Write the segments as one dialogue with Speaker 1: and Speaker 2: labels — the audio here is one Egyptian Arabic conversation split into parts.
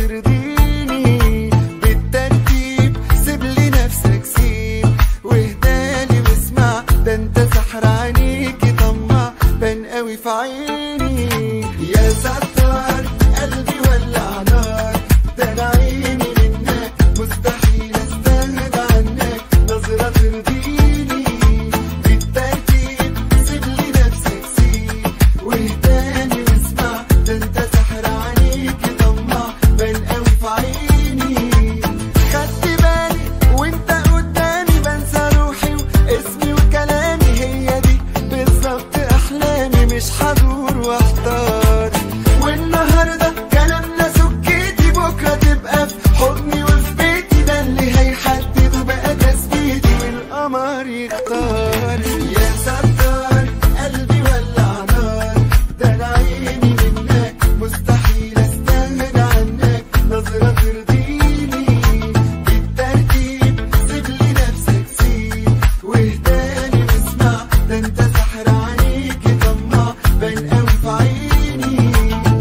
Speaker 1: ترضيني بالترتيب سيب لي نفسك سيب واهدالي واسمع ده انت سحر عينيكي طمع بان قوي في عيني يا ستار قلبي ولع نار ده انا عيني منك مستحيل استغنى عنك نظرة ترضيني بالترتيب سيب لي نفسك سيب واهداني واسمع ده انت سحر عليكي طمع بان قوي في عيني خدت بالي وانت قدامي بنسى روحي واسمي وكلامي هي دي بالظبط احلامي مش هدور واحتار والنهارده كلامنا سكتي بكره تبقى في حضني وفي بيتي ده اللي هيحدد بقى تثبيتي والقمر يختار يا ستار قلبي ولع نار ده انا عيني منك مستحيل استغنى عنك نظرة ترضيني بالترتيب سيب لي نفسك سيب واهداني واسمع ده انت سحر عليكي طمع بان قوي في عيني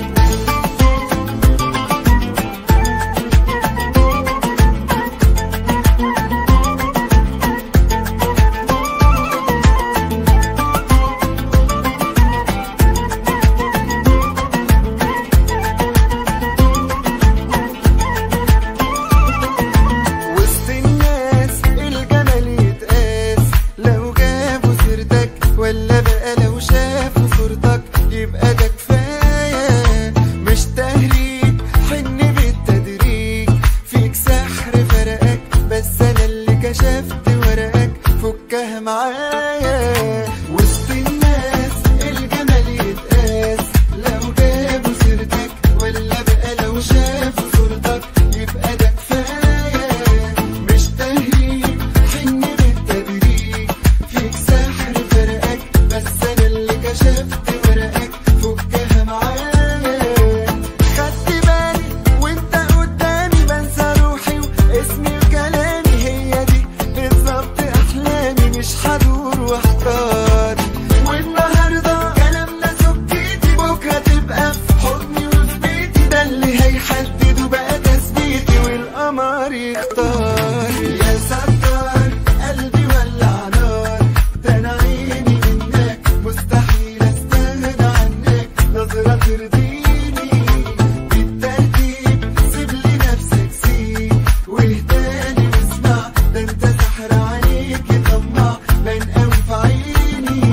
Speaker 1: وسط الناس الجمال يتقاس لو جابوا سيرتك ولا بقى لو شافوا صورتك يبقى ده كفاية مش تهريج حن بالتدريج فيك سحر فرقك بس انا اللي كشفت ورقك فكها معايا وسط الناس الجمال يتقاس لو جابوا سيرتك ولا بقى لو شافوا صورتك يبقى ده كفاية مش تهريج حن بالتدريج فيك سحر فرقك بس انا اللي كشفت ورقك فكها معايا خدت بالي وانت قدامي بنسى روحي واسمي وكلامي هي دي بالظبط احلامي مش هدور واحتار والنهارده كلامنا سكتي بكره تبقى في حضني وفي بيتي ده اللي هيحدد بقى تثبيتي والقمر يختار يا ستار قلبي ولع نار ده انا عيني منك مستحيل استغنى عنك نظرة ترضيني بالترتيب سيب لي نفسك سيب واهداني واسمع ده انت سحر عليكي طمع بان قوي في عيني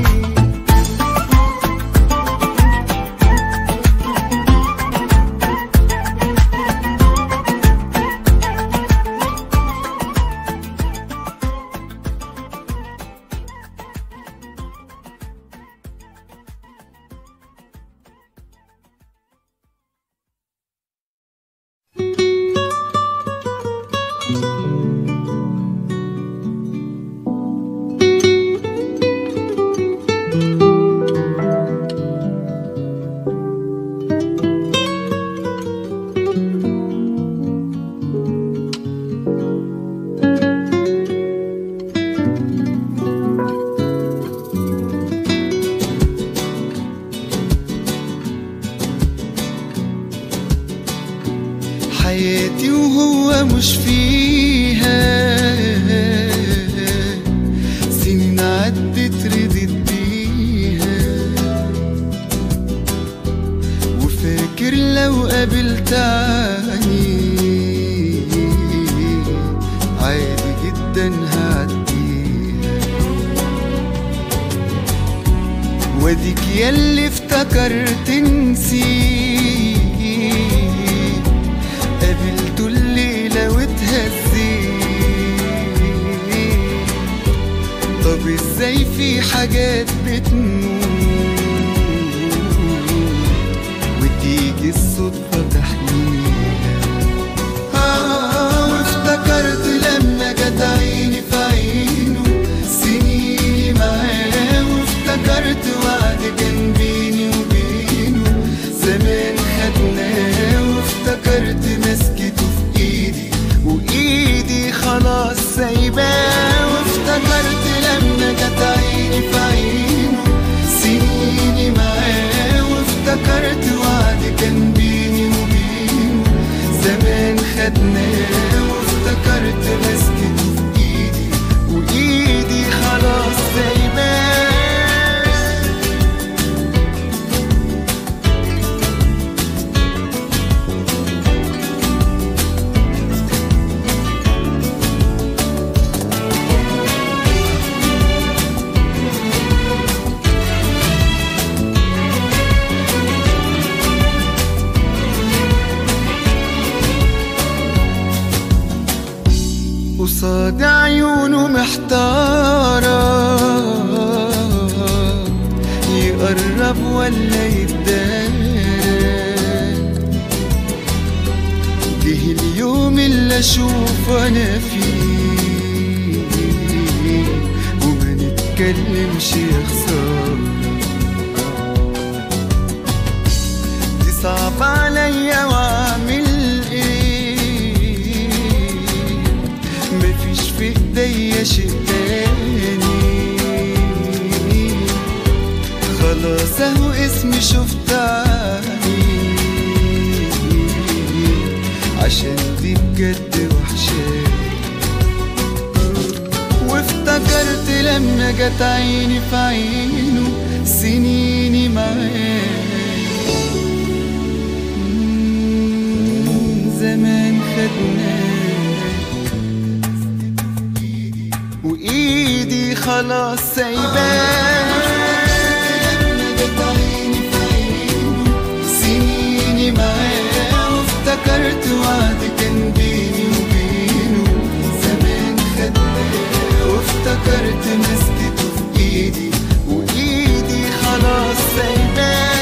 Speaker 1: حياتي وهو مش فيها سنين عدت ردت بيها وفاكر لو قابلت عني عادي جدا هعديها واديك ياللي افتكرت نسيت قابلته الليلة واتهزيت طب ازاي في حاجات بتموت وتيجي الصدفة تحميها آه وافتكرت لما جت عيني في عينه سنيني معاه وافتكرت وعد كان بيني وبينه زمان خدناه وافتكرت مسكته في ايدي وايدي خلاص سايباه وافتكرت لما جت عيني في عينه سنيني معاه وافتكرت وعد كان بيني وبينه خدناه وافتكرت مسكته في ايدي وايدي خلاص سايباه قصاد عيونه محتارة يقرب ولا يتدارى جه اليوم اللي اشوف انا فيه وما نتكلمش يا خسارة دي صعب عليا واعمل ايه مفيش في ايديا شيء تاني خلاص اهو اسمي شفت عيني عشان دي بجد وحشاني وافتكرت لما جت عيني في عينه سنيني معاه مم، زمان خدناك وايدي خلاص سايباك سنيني معاه وافتكرت وعد كان بيني وبينه زمان خدناه وافتكرت مسكته في ايدي وايدي خلاص سايباه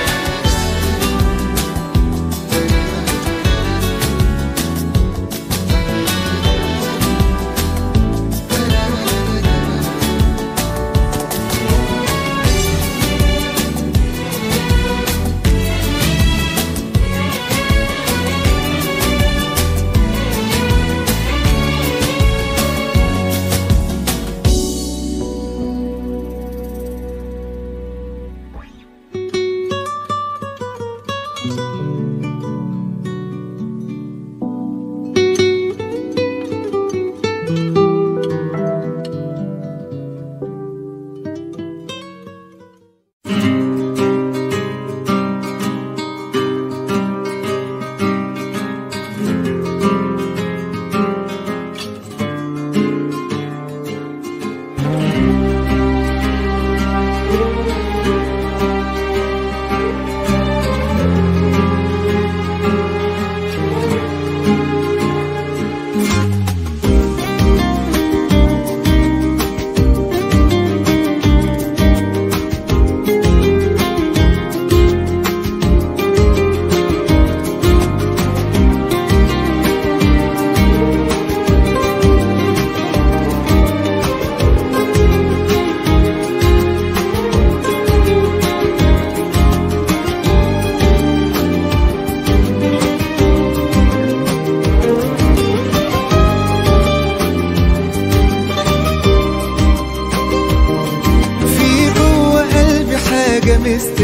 Speaker 1: في جوه قلبي حاجة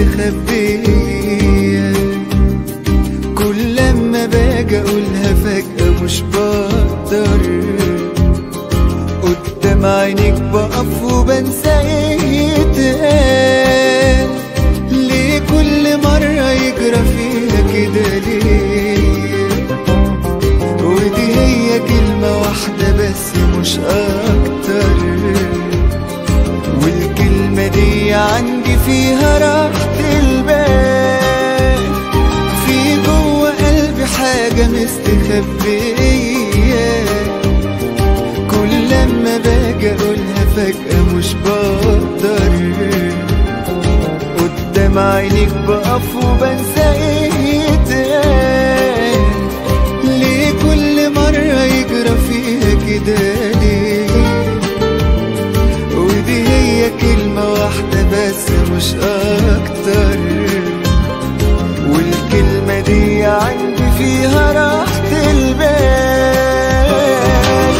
Speaker 1: مستخبية كل لما باجي اقولها فجأة مش بقدر قدام عينيك بقف وبنسى ايه يتقال ليه كل مرة يجرى فيها كده ليه ودي هي كلمة واحدة بس مش أكتر والكلمة دي عندي فيها راحة البال في جوه قلبي حاجة مستخبية كل لما باجي أقولها فجأة مش بقدر قدام عينيك بقف وبنسى ايه يتقال ليه كل مرة يجرى فيها كده ليه ودي هي كلمة واحدة بس مش أكتر والكلمة دي عندي فيها راحة البال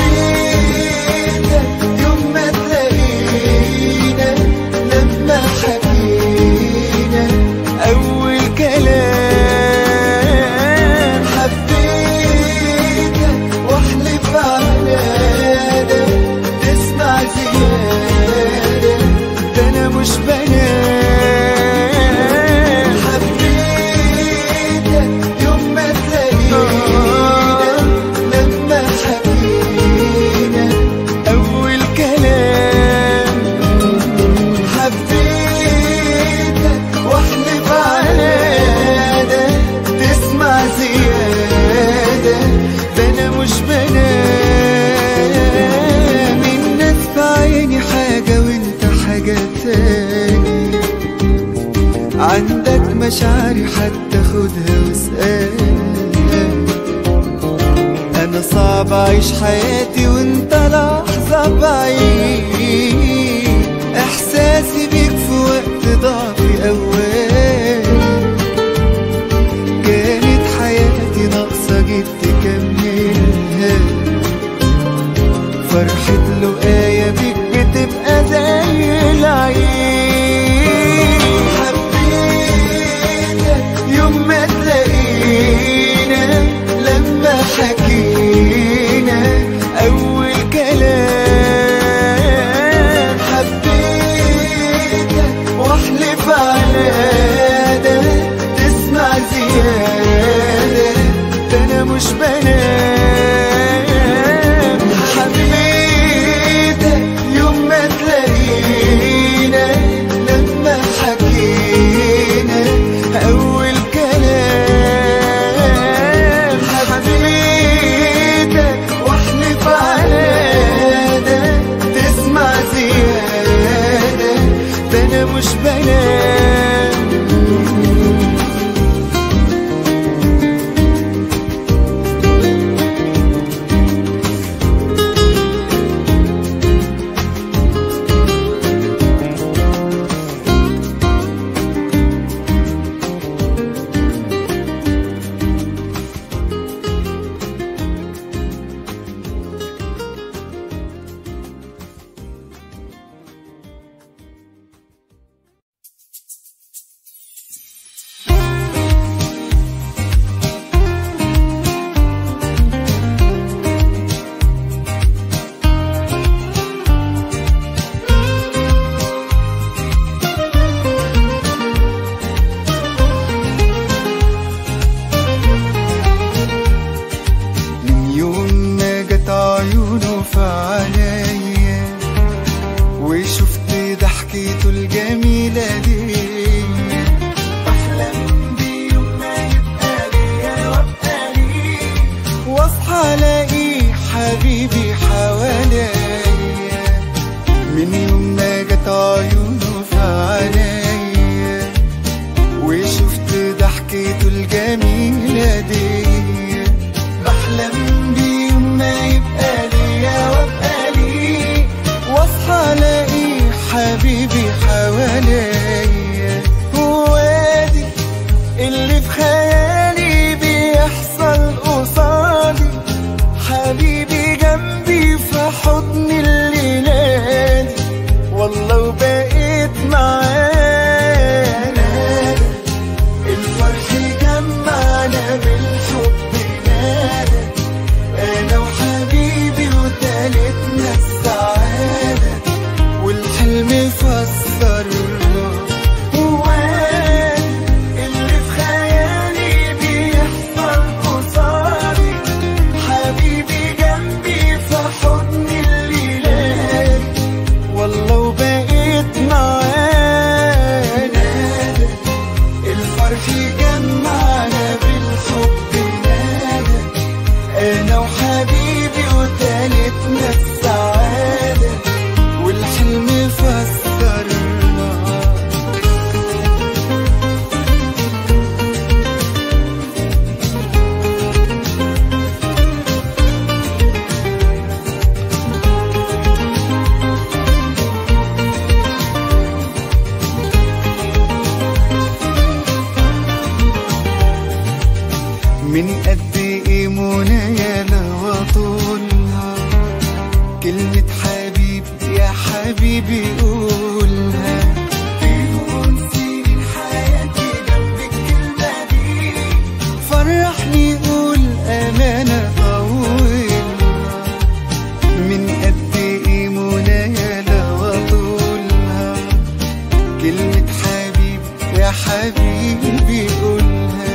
Speaker 1: حبيتك يوم ما تلاقينا لما حكينا أول كلام حبيتك ده انا مش بنام الناس في عيني حاجة وانت حاجة تاني عندك مشاعري حتى خدها واسألها انا صعب اعيش حياتي وانت لحظة بعيد احساسي بيك في وقت ضعفي اول كانت حياتي ناقصة جيت تكملها فرحة لقايا بيك بتبقى زي العيد حبيتك يوم ما تلاقينا لما حكينا أول كلام حبيتك واحلف على ده تسمع زيادة ده أنا مش بنام حبيتك يوم ما تلاقينا لما حكينا أول كلام حبيتك واحلف على ده تسمع زيادة ده أنا مش بنام من يوم ما جت عيونه في عينيا وشفت ضحكته الجميلة دي بحلم بيوم ما يبقى ليا وابقى ليه واصحى الاقي حبيبي حواليا من يوم ما جت عيونه في عينيا وشفت ضحكته الجميلة دي بحلم بيوم ما يبقى ليا وابقى ليه واصحى الاقي حبيبي حواليا وادي اللي في خيالي بيحصل قصادي حبيبي جنبي في حضن الليلة دي والله وبقيت معانا الفرح جمعنا بالحب نادى انا وحبيبي وتالتنا السعادة والحلم فسرنا ووادي اللي في خيالي بيحصل قصادي حبيبي جنبي في حضن الليلة والله وبقيت معانا الفرح جمعنا بالحب نادى انا وحبيبي وتالتنا السعادة والحلم فسرنا من قد ايه منايا لو اطولها كلمة حبيب يا حبيبي قولها بيكون سنين حياتي جنب الكلمة دي فرحني قول أمانة طولها من قد ايه منايا لو اطولها كلمة حبيب يا حبيبي قولها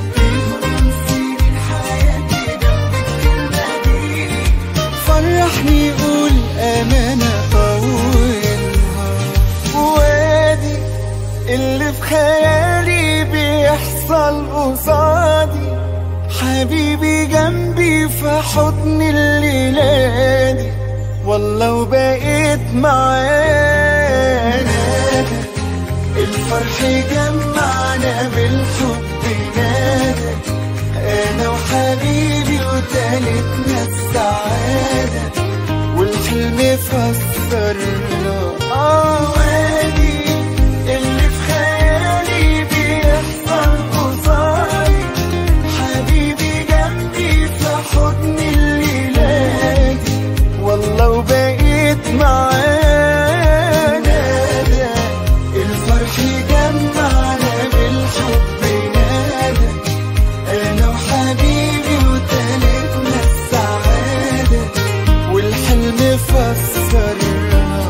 Speaker 1: فرحني قول أمانة طولها وادي اللي في خيالي بيحصل قصادي حبيبي جنبي حضن الليلة دي والله وبقيت معانا الفرح جمعنا بالحب نادى انا وحبيبي وتالتنا السعادة والحلم فسرنا اه وادي اللي في خيالي بيحصل قصادي حبيبي جنبي في حضن الليلة دي والله وبقيت معانا الفرح جمعنا بالحب نادى انا وحبيبي وتالتنا السعادة والحلم فسرنا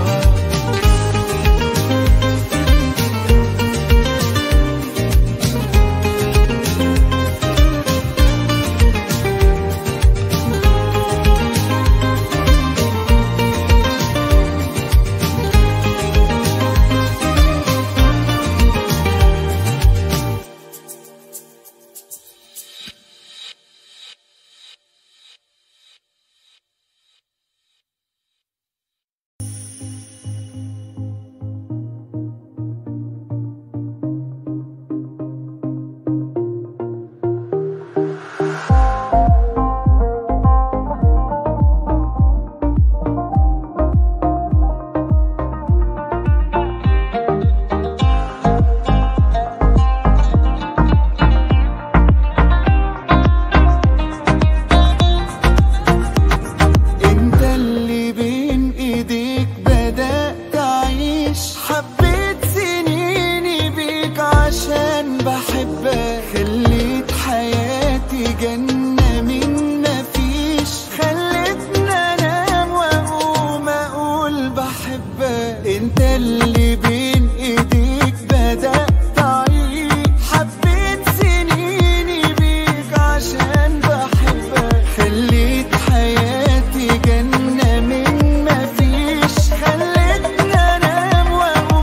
Speaker 1: انت اللي بين ايديك بدأت اعيش حبيت سنيني بيك عشان بحبك خليت حياتي جنة من مفيش خلتني انام واقوم اقول بحبك انت اللي بين ايديك بدأت اعيش حبيت سنيني بيك عشان بحبك خليت حياتي جنة من مفيش خلتني انام واقوم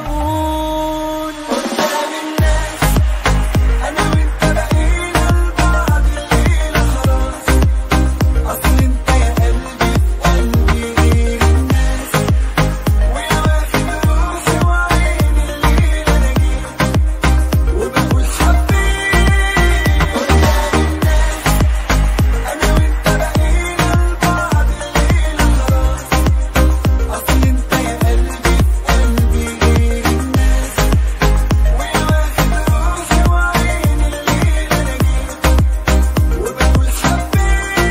Speaker 1: بقول قدام الناس انا وانت بقينا لبعض الليلة خلاص اصل انت يا قلبي في قلبي غير الناس ويا واخد روحي وعيني الليلة انا جيت وبقول حبيت قدام الناس انا وانت بقينا لبعض الليلة خلاص اصل انت يا قلبي في قلبي غير الناس ويا واخد روحي وعيني الليلة انا جيت وبقول حبيت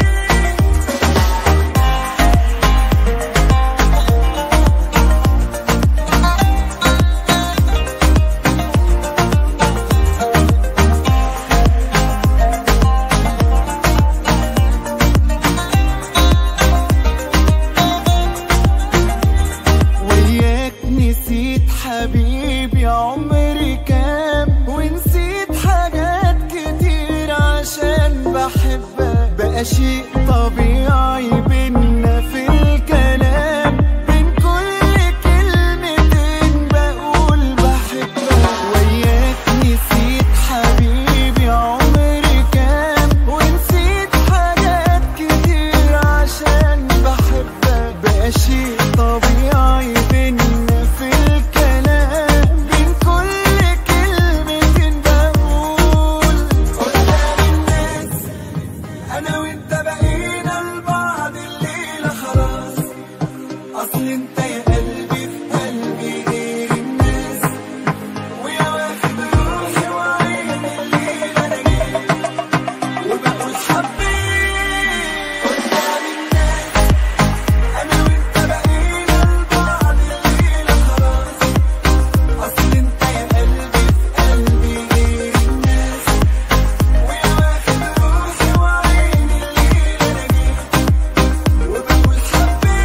Speaker 1: وياك نسيت حبيبي عمري كام ونسيت حاجات كتير عشان بحبك بقى شيء طبيعي بينا في الكلام بين كل كلمتين بقول بحبك وياك نسيت حبيبي عمري كام ونسيت حاجات كتير عشان بحبك بقى شيء طبيعي بينا في الكلام بين كل كلمتين بقول قدام الناس انا وانت بقينا لبعض الليله خلاص اصل انت يا قلبي في قلبي غير الناس ويا واخد روحي وعيني الليله انا جيت وبقول حبيت قدام الناس انا وانت بقينا لبعض الليله خلاص اصل انت يا قلبي في قلبي غير الناس ويا واخد روحي وعيني الليله انا جيت وبقول حبيت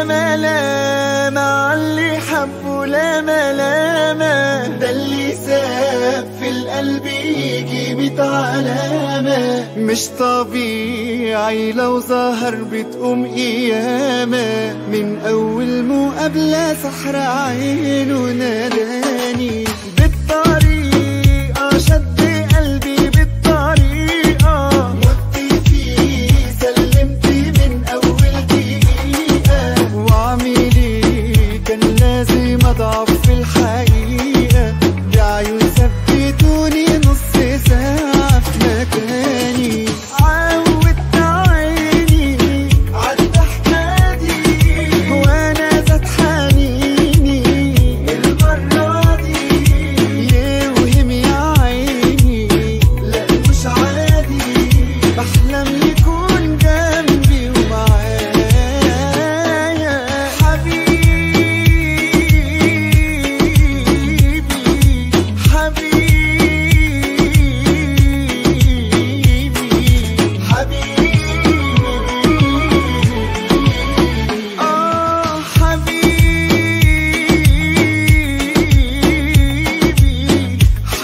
Speaker 1: ياما لاما عاللي حبه لاما لاما ده اللي ساب في القلب يجي ميت علامة مش طبيعي لو ظهر بتقوم قيامة من أول مقابلة سحر عينه ناداني بالطريقة شد قلبي بالطريقة مت فيه سلمت من أول دقيقة وعميلي كان لازم أضعف في الحقيقة دي عيون ثبتوني نص ساعة في مكاني عودت عيني عالضحكة دي وأنا زاد حنيني المرة دي يوهم يا عيني لا مش عادي بحلم يكون جنبي ومعايا حبيبي حبيبي حبيبي آه حبيبي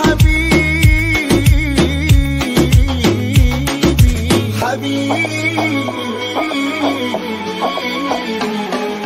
Speaker 1: حبيبي حبيبي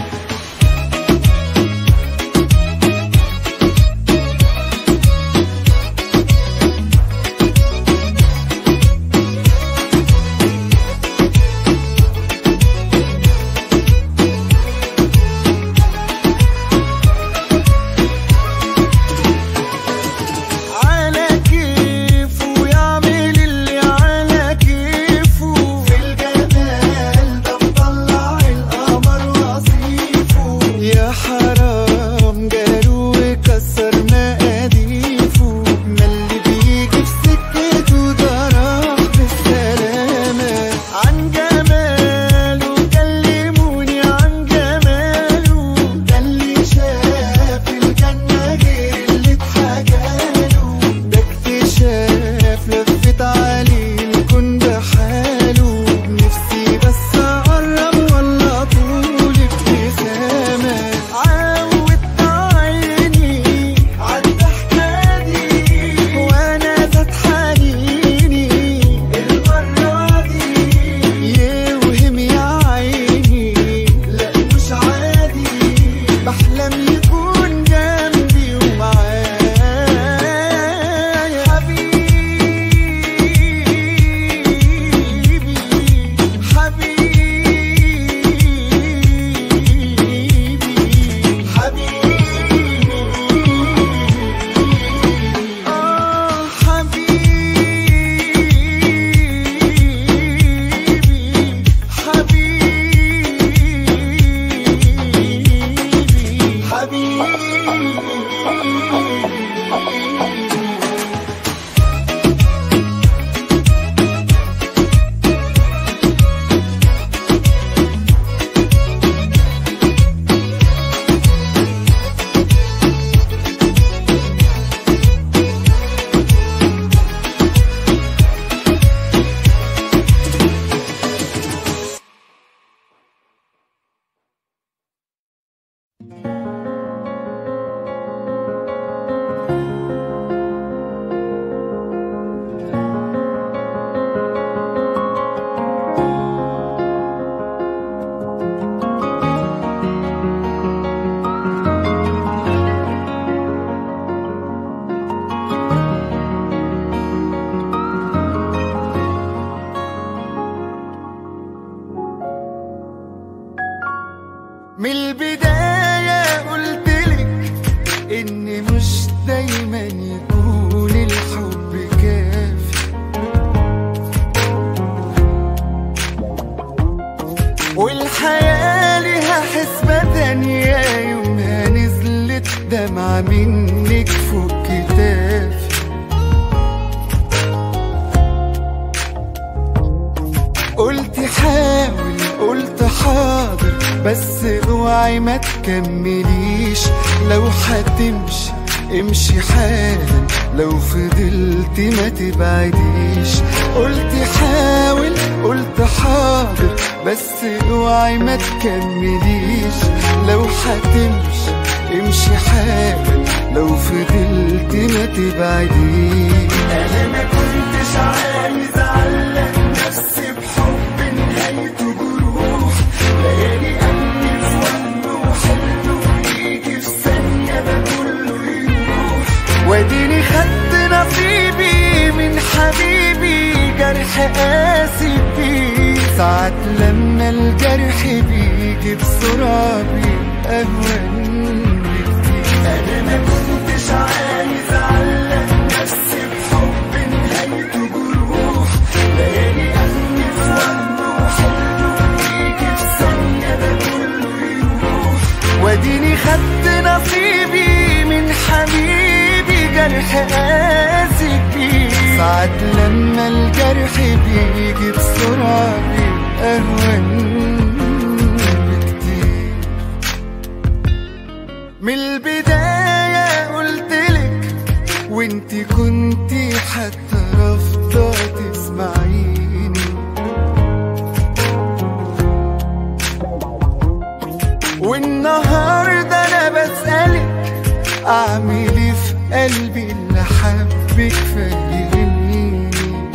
Speaker 1: على كيفه يعمل اللي على كيفه في الجمال ده مطلع القمر وصيفه يا حرام جاله وكسر مقاديفه ما اللي بيجي في سكته ده راح بالسلامة عن جماله كلموني عن جماله ده اللي شاف الجنة غير اللي اتحكاله ده اكتشاف لفت عليه الكون بحاله نفسي بس اقرب ولا طول ابتسامة عودت عيني عالضحكة دي وانا زاد حنيني المرة دي يوهم يا عيني لا مش عادي بحلم يكون جنبي ومعايا حبيبي حبيبي حبيبي آه حبيبي حبيبي حبيبي حالا لو فضلت ما تبعديش قلت حاول قلت حاضر بس اوعي ما تكمليش لو هتمشي امشي حالا لو فضلت ما تبعديش انا ما كنتش عايز اعلق نفسي بحب نهايته جروح ليالي قلبي في وهم وحلم ويجي في ثانية ده كله يروح واديني خدت نصيبي من حبيبي جرح قاسي بيه ساعات لما الجرح بيجي بسرعة بيبقى أهون بكتير أنا ما كنتش عايز أعلق نفسي بحب نهايته جروح ليالي قلبي في وهم وحلم ويجي في ثانية ده كله يروح واديني خدت نصيبي من حبيبي جرح قاسي بيه ساعات لما الجرح بيجي بسرعة بيبقى أهون بكتير من البداية قلتلك وانتي كنتي حتى رافضة تسمعيني والنهاردة أنا بسألك أعمل إيه في قلبي اللي حبك فهمني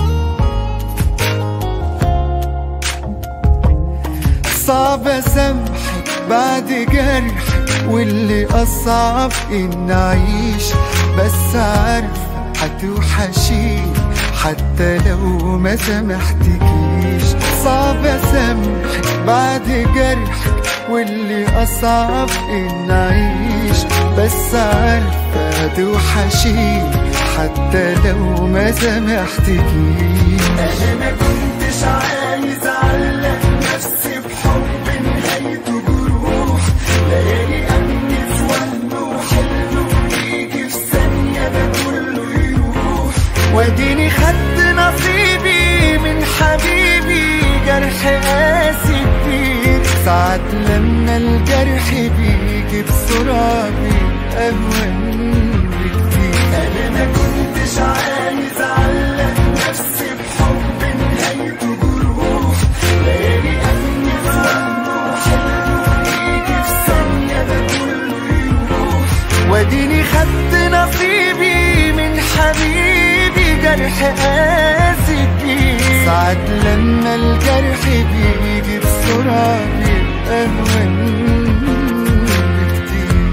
Speaker 1: صعب أسامحك بعد جرحك واللي أصعب إن أعيش بس عارفة هتوحشيني حتى لو ما سامحتكيش صعب أسامحك بعد جرحك واللي أصعب إن أعيش بس عارفة هتوحشيني حتى لو ما سامحتكيش أنا ما كنتش عايز أعلق نفسي بحب نهايته جروح ليالي قلبي في وهم وحلم ويجي في ثانية ده كله يروح واديني خدت نصيبي من حبيبي جرح قاسي كتير ساعات لما الجرح بيجي بسرعة بيبقى أهون بكتير أنا ما كنتش عايز أعلق نفسي بحب نهايته جروح ليالي قلبي في وهم وحلم ويجي في ثانية ده كله يروح واديني خدت نصيبي من حبيبي جرح قاسي كتير ساعات لما الجرح بيجي بسرعة بيبقى أهون بكتير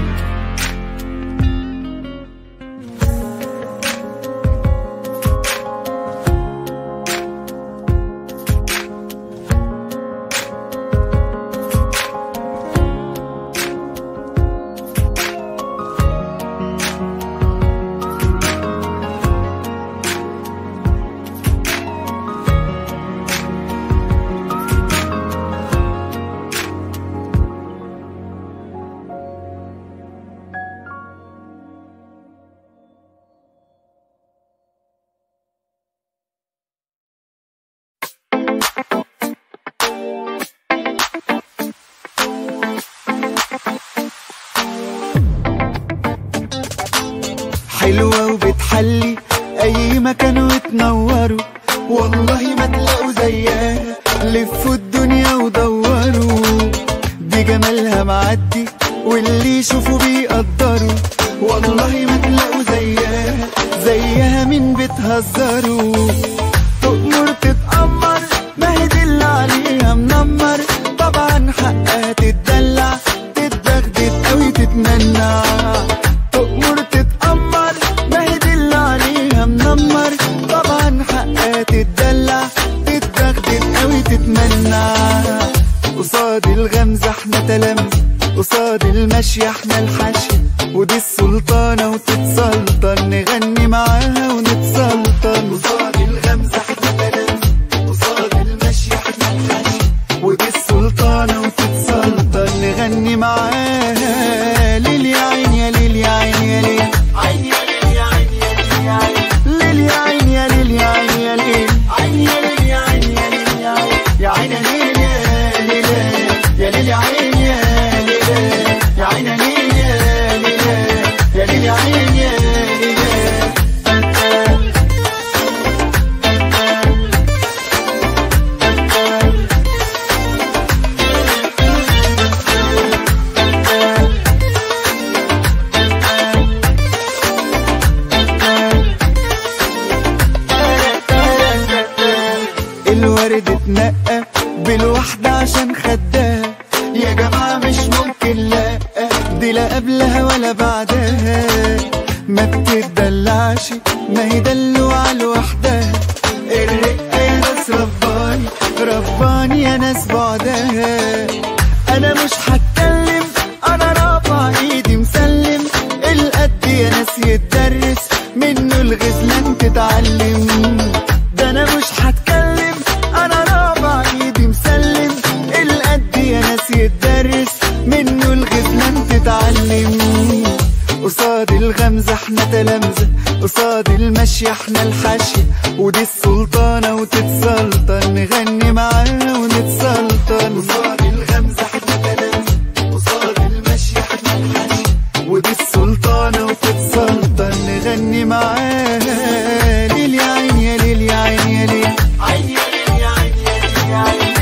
Speaker 1: حلوة وبتحلي أي مكان وتنوروا والله ما تلاقوا زيها لفوا الدنيا ودوروا دي جمالها معدي واللي يشوفوا بيقدروا والله ما تلاقوا زيها زيها مين بتهزروا تؤمر تتأمر ما هي دي اللي عليها منمر طبعا حقها تتدلع تتدغدغ قوي تتمنع تؤمر تتأمر ما هي دي اللي عليها منمر طبعا حقها تتدلع تتدغدغ قوي تتمنع قصاد الغمزة احنا تلامذة قصاد المشي احنا الحشي ودي السلطانة وتتسلطن نغني معاها ونتسلطن قصاد الغمزة احنا تلامذة قصاد المشي احنا الحشي ودي السلطانة وتتسلطن نغني معاها ليل يا عين يا ليل يا عين يا ليل عين يا ليل يا عين يا ليل يا عين ليل يا عين يا ليل يا عين يا ليل عين يا ليل يا عين يا ليل يا عين يا عين يا ليل يا ليل يا ليل يا عين يا ليل يا عين يا ليل يا ليل يا ليل يا عين يا ليل تتنقى بالواحدة عشان خدها يا جماعة مش ممكن لا دي لا قبلها ولا بعدها ما بتدلعش ما هي دلوعة لوحدها الرقة يا ناس رباني رباني يا ناس بعدها انا مش هتكلم انا رافع ايدي مسلم القد يا ناس يتدرس منه الغزلان تتعلم ده انا مش هتكلم انا رافع ايدي مسلم القد يا ناس يتدرس منه الغزلان تتعلم قصاد الغمزة احنا تلامذة قصاد المشي احنا الحاشية ودي السلطانة وتتسلطن نغني معاها ونتسلطن قصاد الغمزة احنا تلامذة قصاد المشي احنا الحاشية ودي السلطانة وتتسلطن نغني معاها ليل يا عين يا ليل يا عين يا ليل عين يا ليل يا عين يا ليل يا عين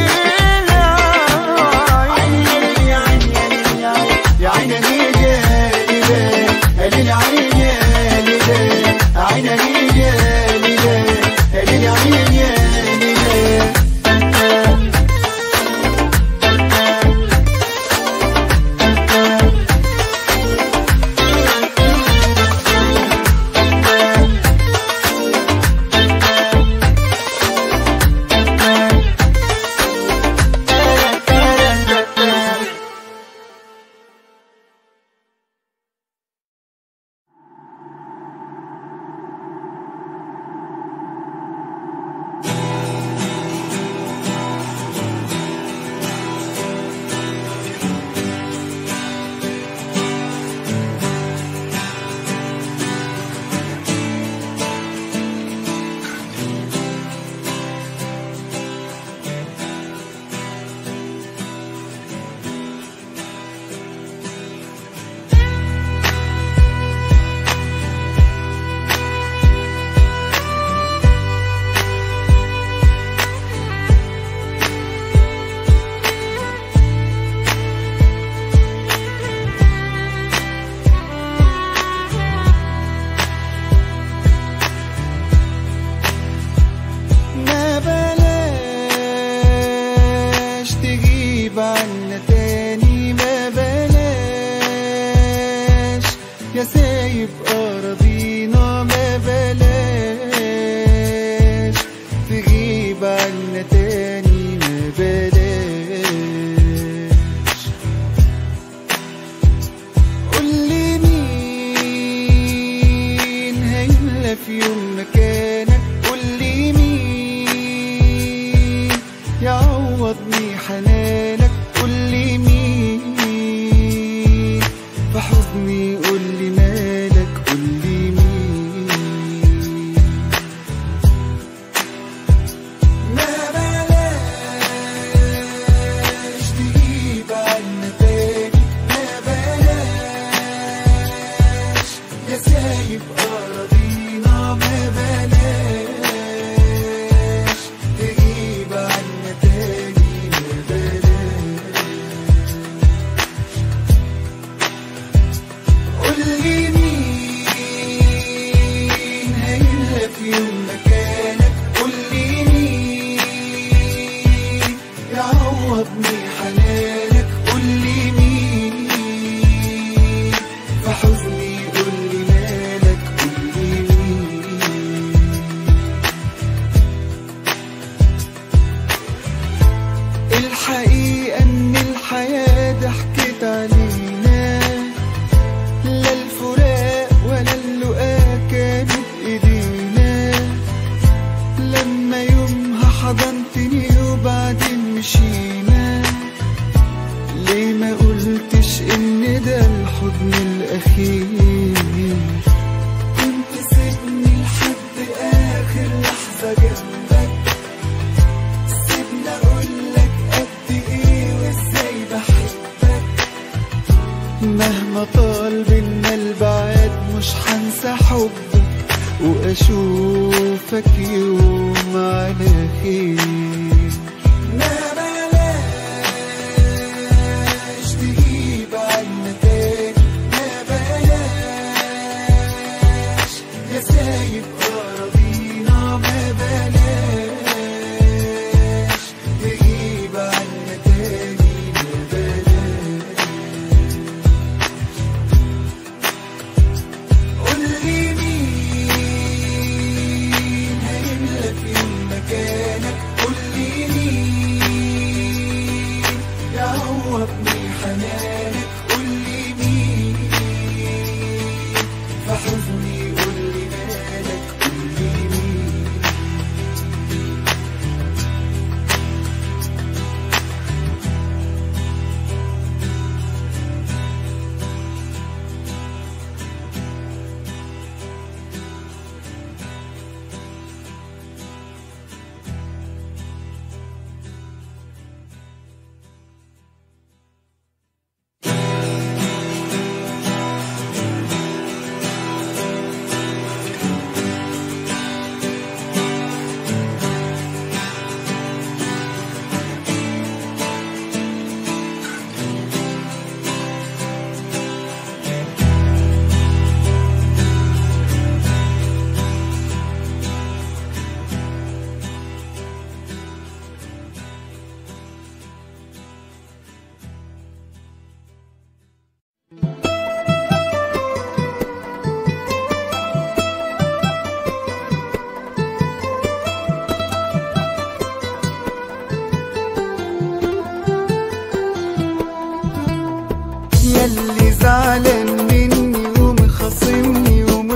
Speaker 1: يا عين يا ليل يا ليل يا عين يا ليل عين يا ليل يا ليل يا ليل يا عين يا ليل ما بلاش تجيب عنا تاني ما بلاش يا سايب أراضينا ما بلاش تجيب عنا تاني ما بلاش قولي مين هيملى في يوم مكانك قولي مين يعوضني حنانك قولي مين في حضني قولي مالك قولي مين ما بلاش تجيب عنا تاني ما بلاش يا سايب أراضينا ما بلاش تجيب عنا تاني ما بلاش قولي مين هيملى في يوم مكانك قولي مين يعوضني حنانك قولي مين في حزني قولي مالك قولي مين الحقيقة إن الحياة ضحكت علينا لا الفراق ولا اللقاء كانت إيدينا لما يومها حضنتني وبعدين مشينا ليه ما قلتش إن ده الحضن الأخير كنت سيبني لحد آخر لحظة جنبك سيبني أقولك قد إيه وإزاي بحبك مهما طال بينا البعاد مش هنسى حبك واشوفك يوم على خير ما بلاش تجيب عنا تاني ما بلاش يا سايب أراضينا ما بلاش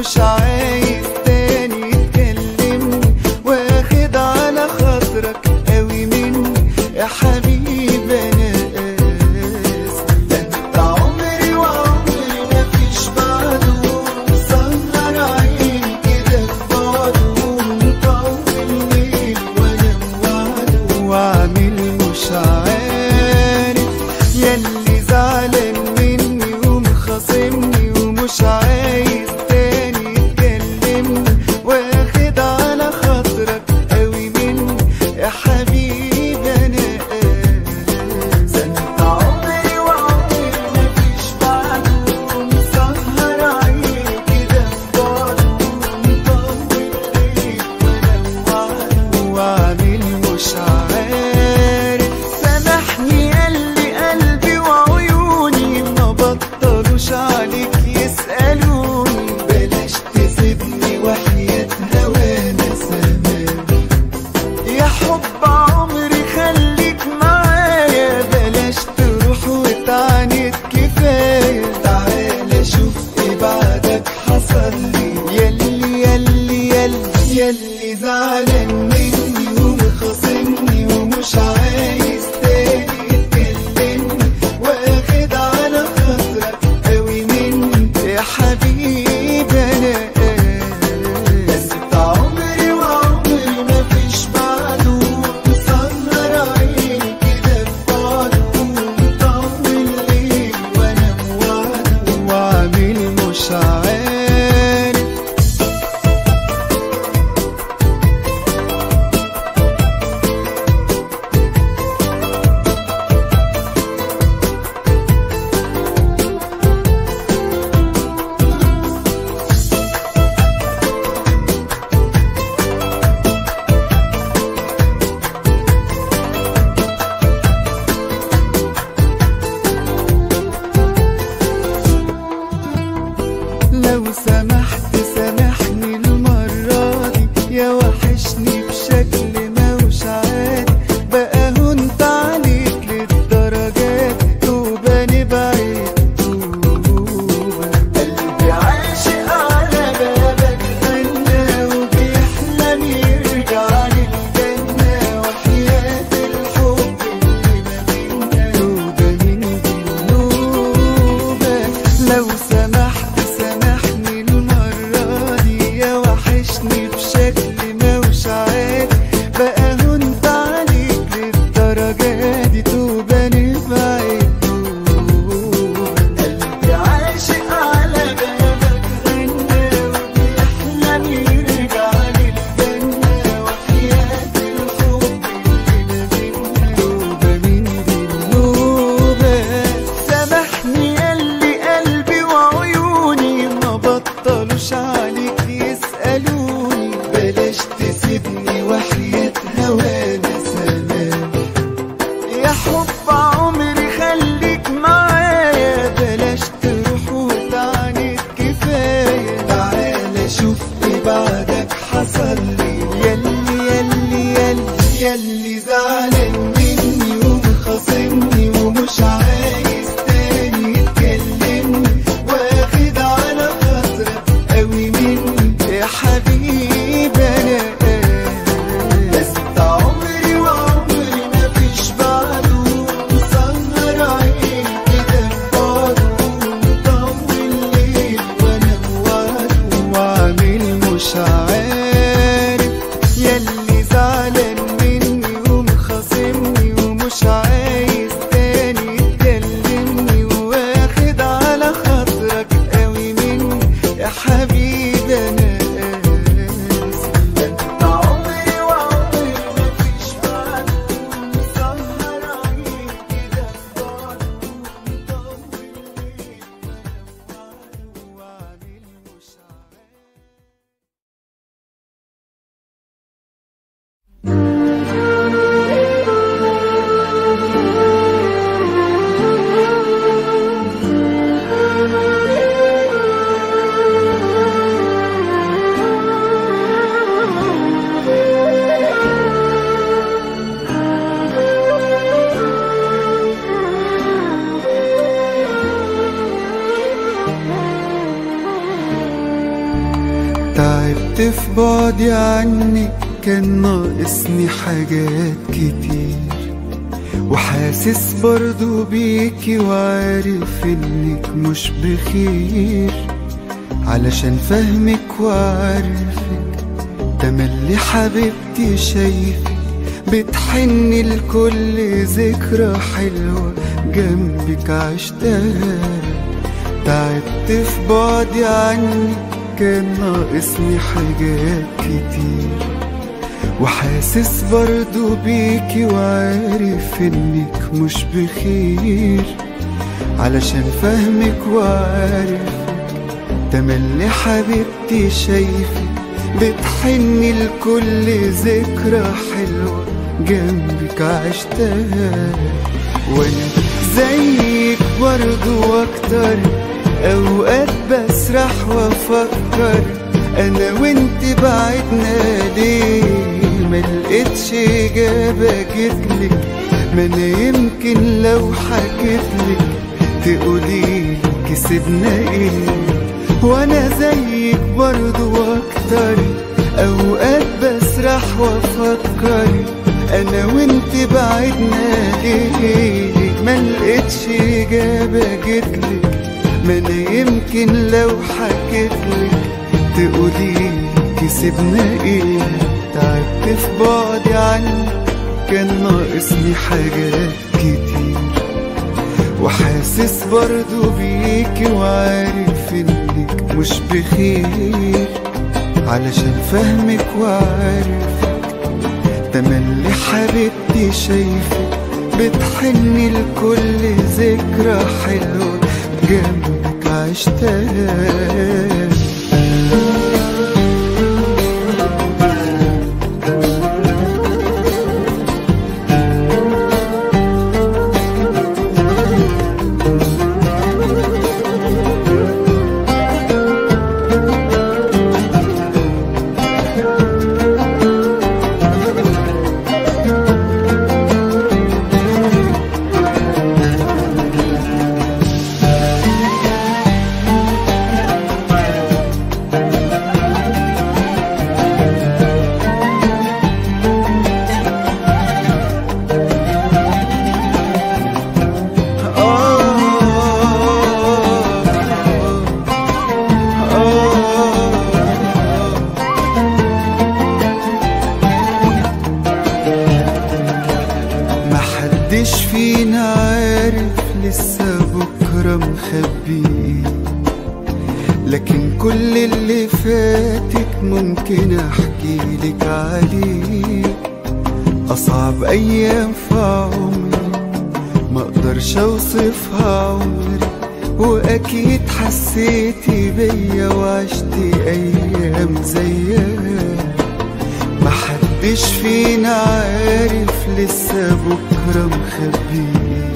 Speaker 1: ومش عايز تاني تكلمني واخد على خاطرك قوي مني يا حبيبي انا اسف ده انت عمري وعمري مفيش بعده سهر عيني كده في بعده مطول ليل وانا موعده وعامل مش عارف ياللي زعلان مني ومخاصمني ومش عايز تاني تكلمني واخد على خاطرك قوي مني يا حبيبي انا اسف انت عمري وعمري مفيش بعده مسهر عيني كده في بعده مطول ليل وانا وعده وعامل مش عارف سامحني قلبي قلبي وعيوني ما بطلوش عليك يسألوني بلاش تسيبني وحياة هوانا سامعني يا حب عمري خليك معايا بلاش تروح وتعاند كفاية تعالى شوف ايه بعدك حصل لي ياللي ياللي ياللي ياللي زعلان مني ومخاصمني ومش عايز تاني تكلمني واخد على خاطرك قوي مني يا حبيبي انا بس انت عمري وعمري مفيش بعده مسهر عيني كده في بعده مطول ليل وانا موعده وعامل مش عارف لو سمحت سامحني المرة دي يا وحشني بشكل موش عادي بقى هنت عليك للدرجات توبة نبعد توبة قلبي عاشق على بابك غنى وبيحلم يرجع للجنة وحياة الحب اللي ما بينا توبة من ذنوبك لو سمحت سامحني المرة دي يا وحشني بشكل موش عادي بقى هنت عليك للدرجة دي توبة نبعد توبة قلبي عاشق على بابك غنى وبيحلم يرجع للجنة وحياة الحب اللي ما بينا توبة من ذنوبك سامحني قلبي قلبي وعيوني ما بطلوش عليك يسألوني بلاش تسيبني وحياة هوانا سلام يا حب عمري خليك معايا بلاش تروح وتعاند كفاية تعالى شوف ايه بعدك حصل لي ياللي ياللي ياللي ياللي زعلان مني ومخاصمني ومش عايز تاني تكلمني واخد على خاطرك قوي مني يا حبيبي انا بس انت عمري وعمري مفيش بعده مسهر عيني كده في بعده مطول ليل وانا موعده وعامل مش عارف ياللي زعلان مني ومخاصمني ومش عايز تاني تكلمني واخد على خاطرك قوي مني يا حبيبي انا اسف ده انت عمري وعمري مفيش بعده مسهر عيني كده في بعده مطول ليل وانا موعده وعامل مش عارف
Speaker 2: Thank
Speaker 1: تعبت في بعدي عنك كان ناقصني حاجات كتير وحاسس برضو بيكي وعارف انك مش بخير علشان فهمك وعارفك تملي حبيبتي شايفك بتحني لكل ذكرى حلوة جنبك عشتها تعبت في بعدي عنك كان ناقصني حاجات كتير وحاسس برضو بيكي وعارف انك مش بخير علشان فهمك وعارفك تملي حبيبتي شايفك بتحني لكل ذكرى حلوة جنبك عشتها وانا زيك برضو واكتر اوقات بسرح وافكر انا وانت بعدنا ليه ملقتش اجابة جتلك ما انا يمكن لو حكيتلك تقولي كسبنا ايه وانا زيك برضو واكتر اوقات بسرح وافكر انا وانت بعدنا ليه ملقتش اجابة جتلك ما انا يمكن لو حكيتلك تقولي كسبنا ايه تعبت في بعدي عنك كان ناقصني حاجات كتير وحاسس برضو بيكي وعارف انك مش بخير علشان فهمك وعارفك تملي حبيبتي شايفك بتحني لكل ذكرى حلوة جنبك عشتها محدش فينا عارف لسه بكرة مخبي ايه لكن كل اللي فاتك ممكن احكي لك عليه اصعب ايام في عمري ما اقدرش اوصفها عمري واكيد حسيتي بيا وعشتي ايام زيها محدش فينا عارف لسه بكرة مخبي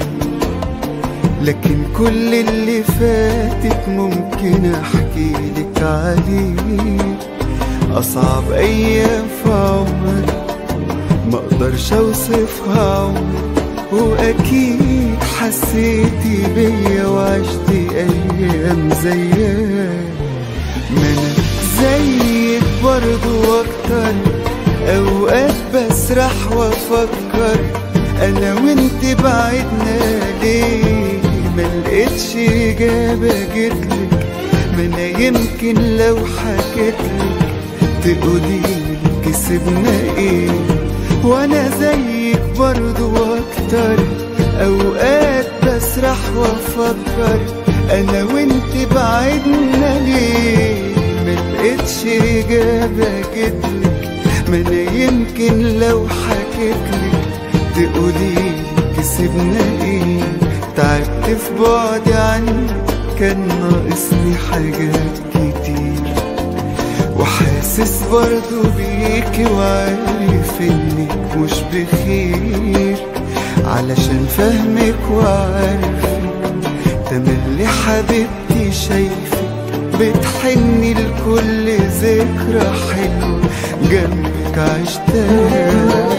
Speaker 1: لكن كل اللي فاتك ممكن احكي لك عليه اصعب ايام في عمري ما اقدرش اوصفها عمري واكيد حسيتي بيا وعشتي ايام زيها ما انا زيك برضو واكتر اوقات بسرح وافكر انا وانت بعدنا ليه ملقتش اجابة جتلك ما انا يمكن لو حكيتلك تقولي كسبنا ايه وانا زيك برضو واكتر اوقات بسرح وافكر انا وانت بعدنا ليه ملقتش اجابة جتلك ما انا يمكن لو حكيتلك تقولي كسبنا ايه تعبت في بعدي عنك كان ناقصني حاجات كتير وحاسس برضو بيكي وعارف انك مش بخير علشان فهمك وعارفك تملي حبيبتي شايفك بتحني لكل ذكرى حلوة جنبك عشتها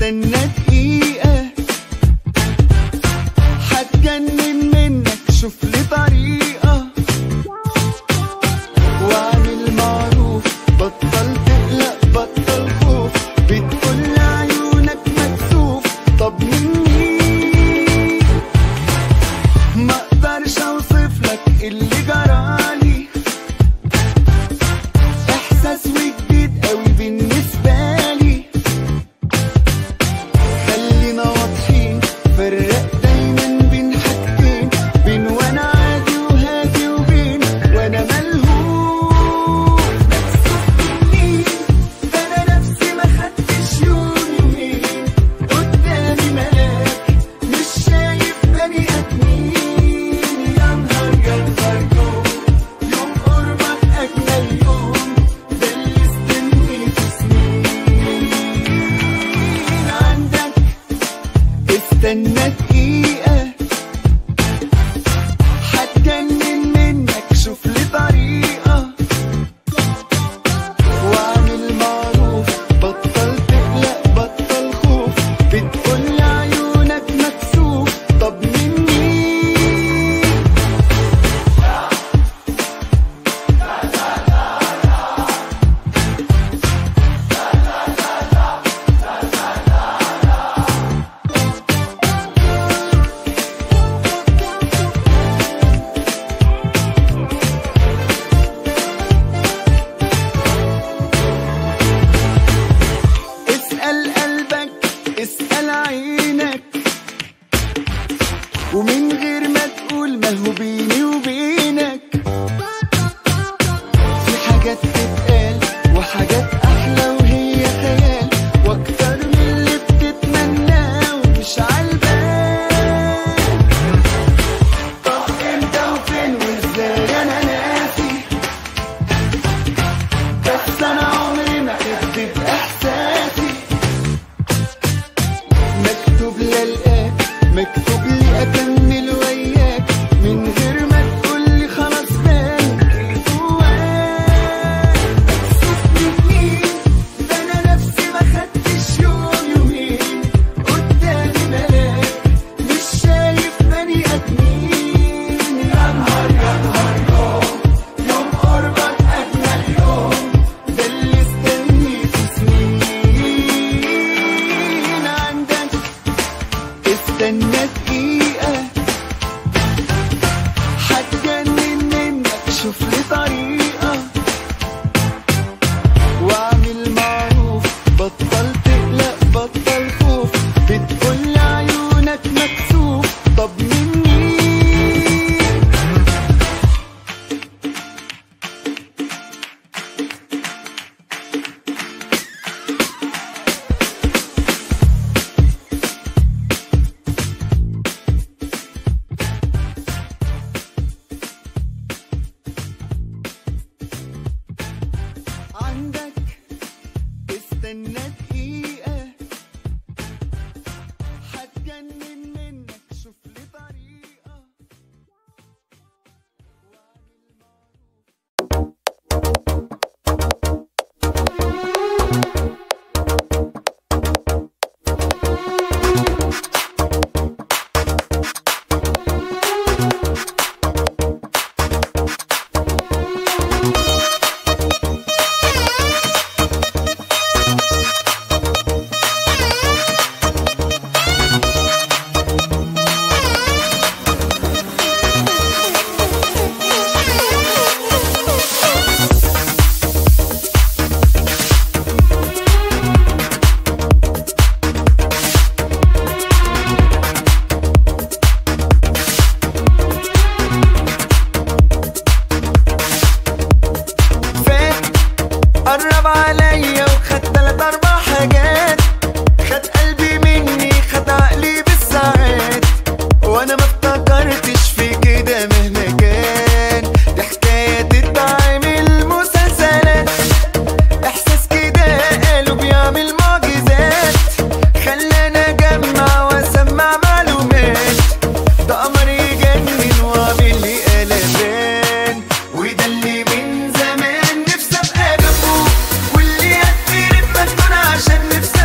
Speaker 1: استنى دقيقة هتجنن منك شوف لي طريقة واعمل معروف بطل تقلق بطل خوف بتقول عيونك مكسوف طب مني ما اقدرش اوصف لك اللي جرالي احساس وجديد قوي بالنسبه لي خلينا واضحين فرق دايما بين حاجتين بين وانا عادي وهادي وبين وانا ملهوف مكسوف مني ده انا نفسي ما خدتش يومين قدامي ملاك مش شايف بني ادمين يا نهار يا نهار يوم يوم قربك اجمل يوم ده اللي استنيته سنين عندك استنى دقيقة هتجنن منك شوف لي طريقة واعمل معروف بطل تقلق بطل خوف بتقول عيونك مكسوف طب مني اسأل قلبك اسأل عينك ومن غير ما تقول ما هو بيني وبينك في حاجات تتقال وحاجات أحلى وهي خيال وأكتر من اللي بتتمناه ومش عالبال طب امتى وفين وازاي أنا ناسي بس أنا عمري ما كدب إحساسي مكتوب للقاك مكتوب لي أكمل وياك من غير ما تقولي خلاص بان جواك مكسوف مني ده أنا نفسي ما خدتش يوم يومين قدامي ملاك مش شايف بني آدمين يا نهار يا نهار يوم يوم قربك أجمل يوم ده اللي استنيته سنين عندك استنى دقيقة هتجنن منك شوف لي طريقة واعمل معروف بطل تقلق بطل خوف بتقول عيونك مكسوف طب مني عندك استنى دقيقة هتجنن منك شوف لي طريقة فات قرب عليا وخد تلات اربع حاجات خد قلبي مني خد عقلي بالساعات وانا ما افتكرتش في كده مهما كان دي حكايه تتعمل مسلسلات احساس كده قالوا بيعمل معجزات خلانا اجمع واسمع معلومات ده قمر يجنن وعامل لي قلبان وده اللي من زمان نفسي ابقى جنبه واللي هتقلب مجنون عشان نفسي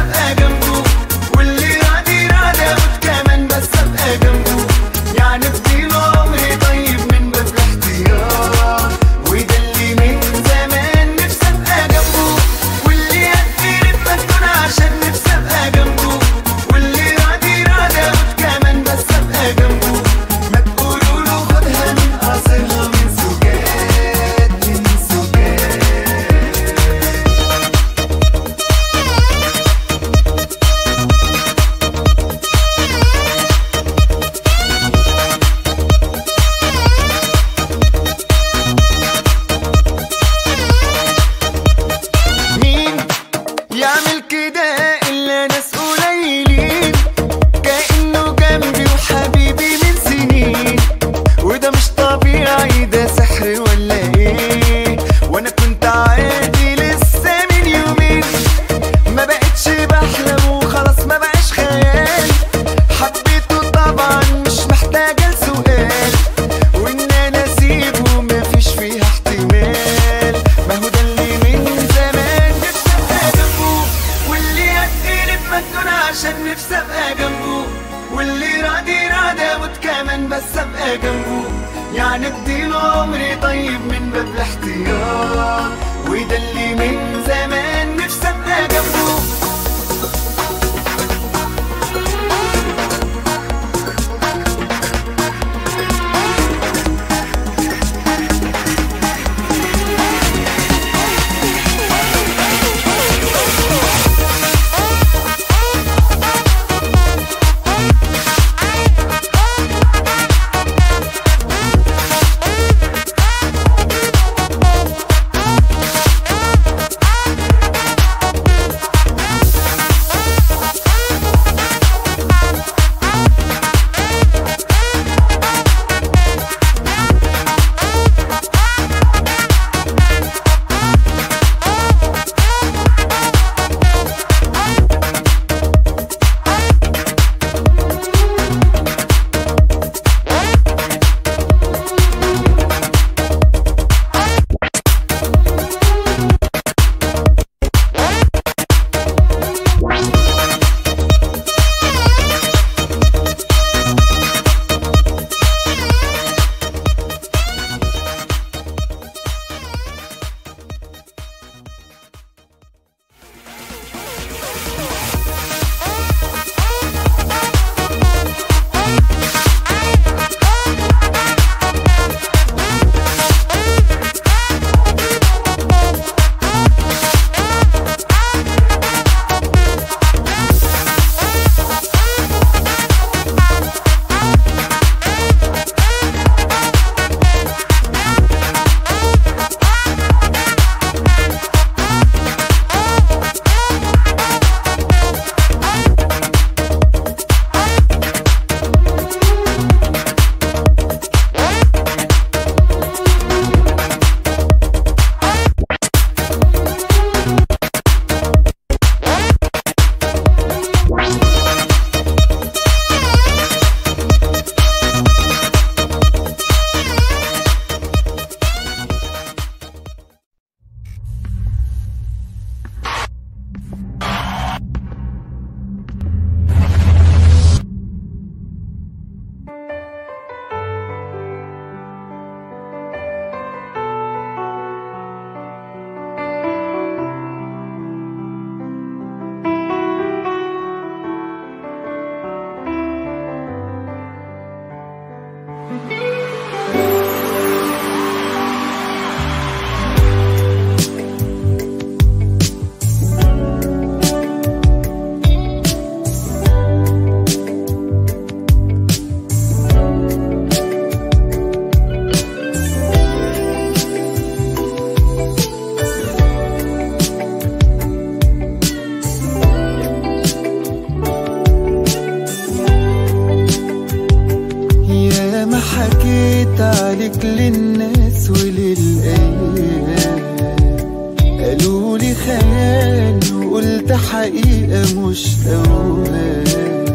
Speaker 1: خيال وقلت حقيقة مش أوهام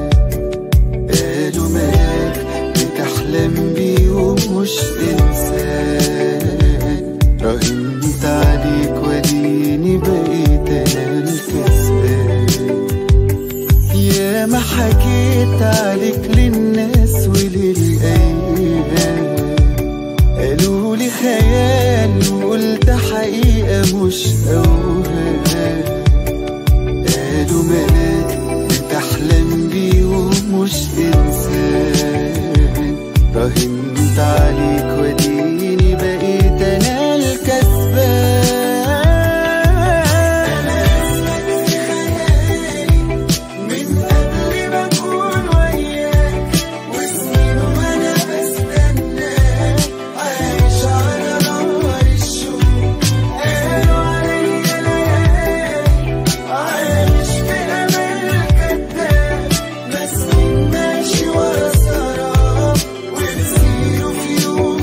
Speaker 1: قالوا ملاك بتحلم بيه ومش إنسان راهنت عليك وديني بقيت أنا الكسبان يا ما حكيت عليك للناس وللأيام قالوا لي خيال وقلت حقيقة مش أوهام قالوا ملاك بتحلم بيه ومش إنسان راهنت عليك وديني بقيت أنا الكسبان أنا اسمك في خيالي من قبل ما أكون وياك وسنين وأنا بستناك عايش على نور الشوق قالوا عليا ليالي عايش في أمل كداب مسكين ماشي ورا سراب ومسيره في يوم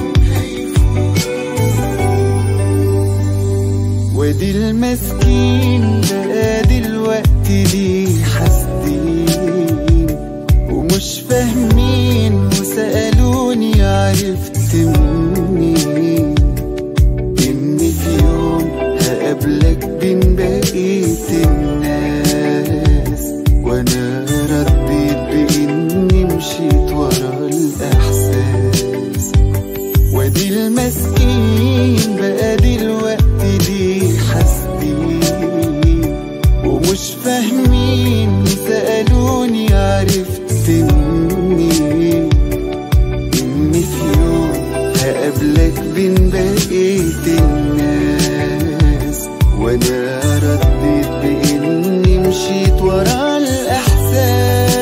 Speaker 1: هيفوت وادي المسكين بقى دلوقتي ليه حاسدين ومش فاهمين وسألوني عرفت منين إني في يوم هقابلك بين بقية الناس وأنا رديت بإني مشيت ورا الإحساس وادي المسكين بقى دلوقتي ليه حاسدين ومش فاهمين سألوني عرفت منين إني في يوم هقابلك بين بقية الناس وأنا رديت بإني مشيت ورا الإحساس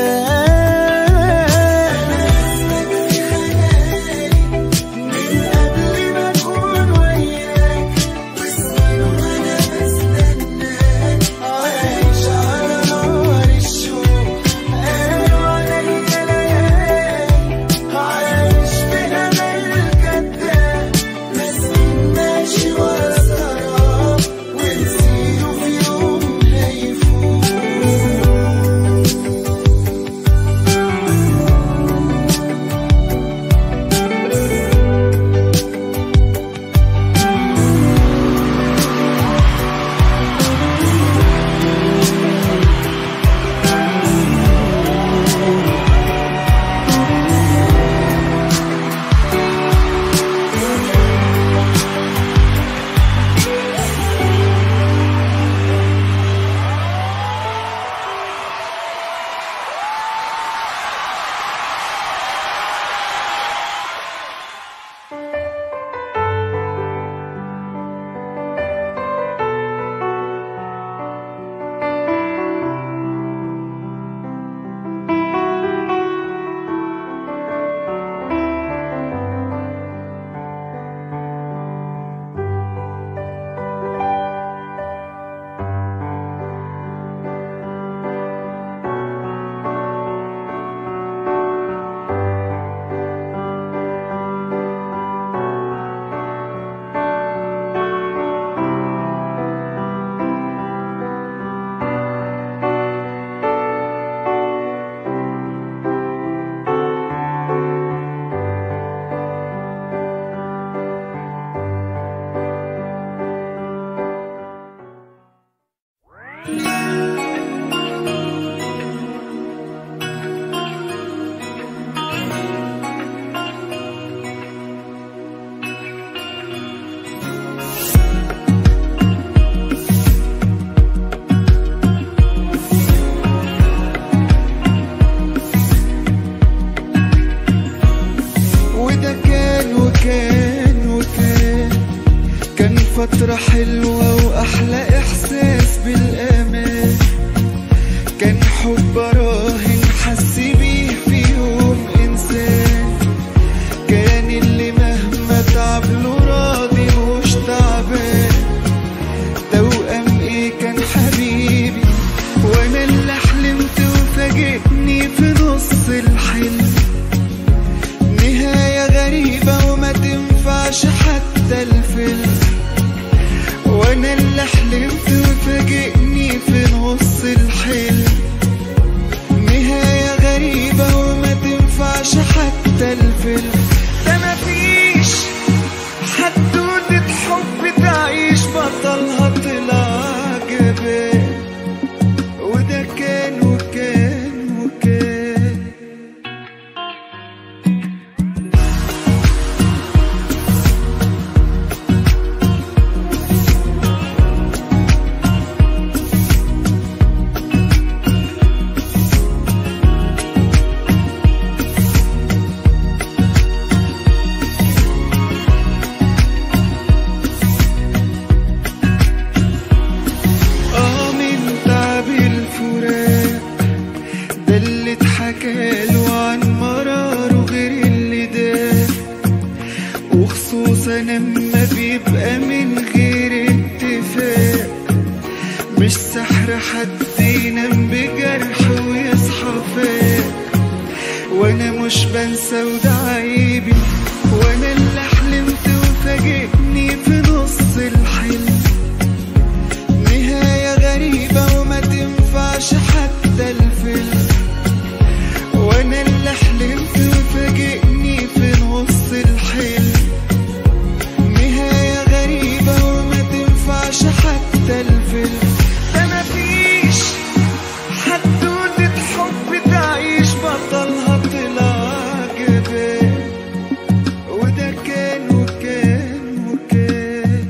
Speaker 1: من قبل ما أكون وياك وسنين وأنا بستناك عايش على نار الشوق قالوا عليا ليالي عايش في أمل كداب مسكين ماشي ورا سراب ونسيره في يوم هيفوت وده كان وكان وكان كان فترة حلوة وأحلى إحساس بالأمان سحر حد ينام بجرح ويصحى فاق وانا مش بنسى وده عيبي وانا اللي حلمت وفاجئني في نص الحلم نهاية غريبة وما تنفعش حتى الفيلم وانا اللي حلمت وفاجئني في نص الحلم نهاية غريبة وما تنفعش حتى الفيلم ده مفيش حدوتة حب تعيش بطلها طلع جبال وده كان وكان وكان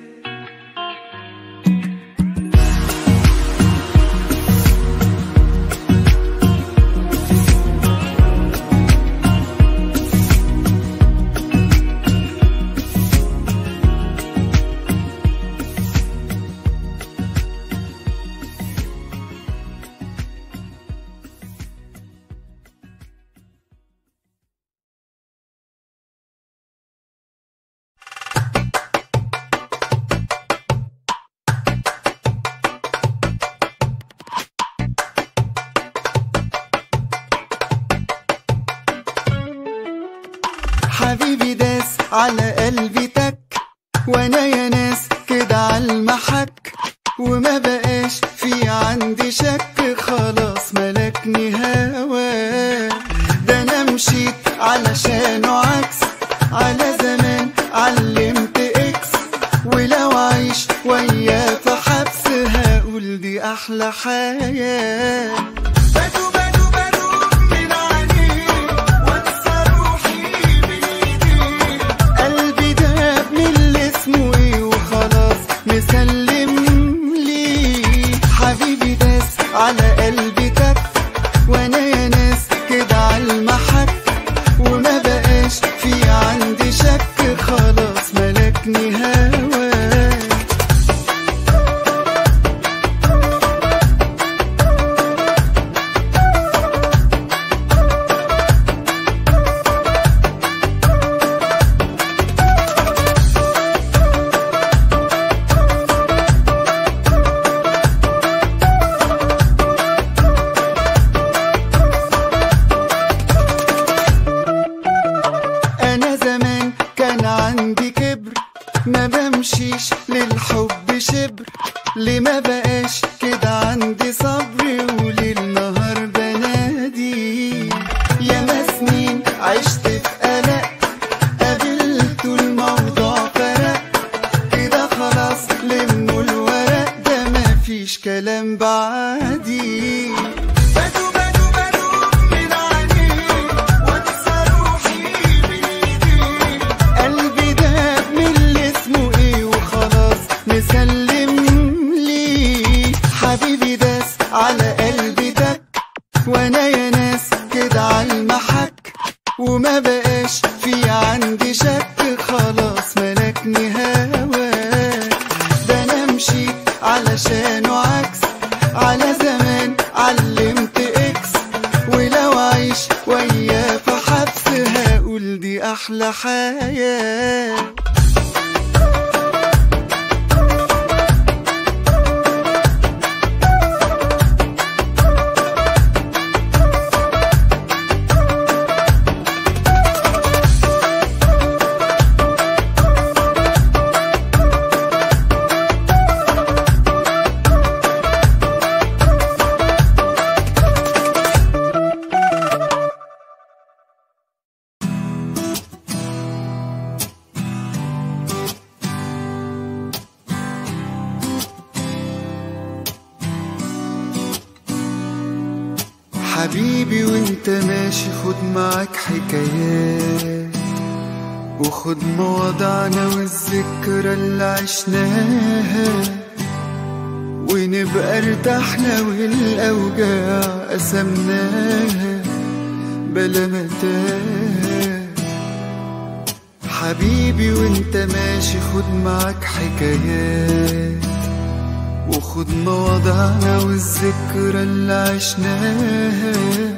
Speaker 1: حبيبي داس على قلبي تك وانا يا ناس كده على المحك وما بقاش في عندي شك خلاص ملكني هوا ده انا مشيت علشانه عكس على زمان علمت اكس ولو عيش وياه في حبس هقول دي احلى حياه بدو بدو بدو من عينيه وانسى روحي بايديه قلبي داب من اللي اسمه ايه وخلاص مسلم ليه حبيبي داس على قلبي تك وانا يا ناس كده على المحك وما بقاش في عندي شك خلاص ملكني هواك انا زمان كان عندي كبر ما بمشيش للحب شبر ليه ما بقاش كده عندي صبر وليل نهار بنادي يا سنين عشت في قلق قابلت الموضوع فرق كده خلاص لموا الورق ده مفيش كلام بعدي بدو بدو بدو من عينيه وانسى روحي بايديه قلبي داب من اللي اسمه ايه وخلاص مسلم ليه حبيبي داس على قلبي تك وانا يا ناس كده على المحك وما بقاش في عندي شك خلاص ملكني هواك ده انا مشيت علشانه عكس على زمان علمت اكس ولو عيش وياه في حبس هقول دي احلى حياه حبيبي وانت ماشي خد معاك حكايات وخد مواضعنا والذكرى اللي عشناها ونبقى ارتحنا والاوجاع قسمناها بلا متاهه حبيبي وانت ماشي خد معاك حكايات وخد مواضعنا والذكرى اللي عشناها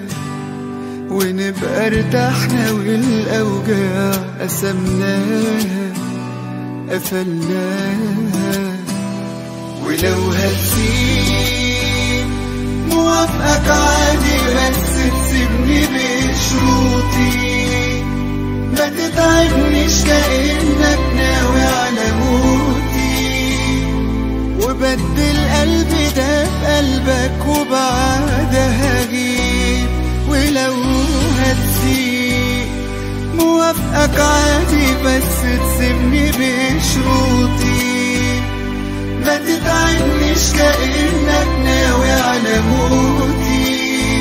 Speaker 1: ونبقى ارتحنا والاوجاع قسمناها قفلناها ولو هتسيب موافقك عادي بس تسيبني بشروطي ما تتعبنيش كأنك ناوي على موتي وبدل قلبي ده بقلبك وبعدها هجيب ولو هتسيب موافقك عادي بس تسيبني بشروطي ما تتعبنيش كأنك ناوي على موتي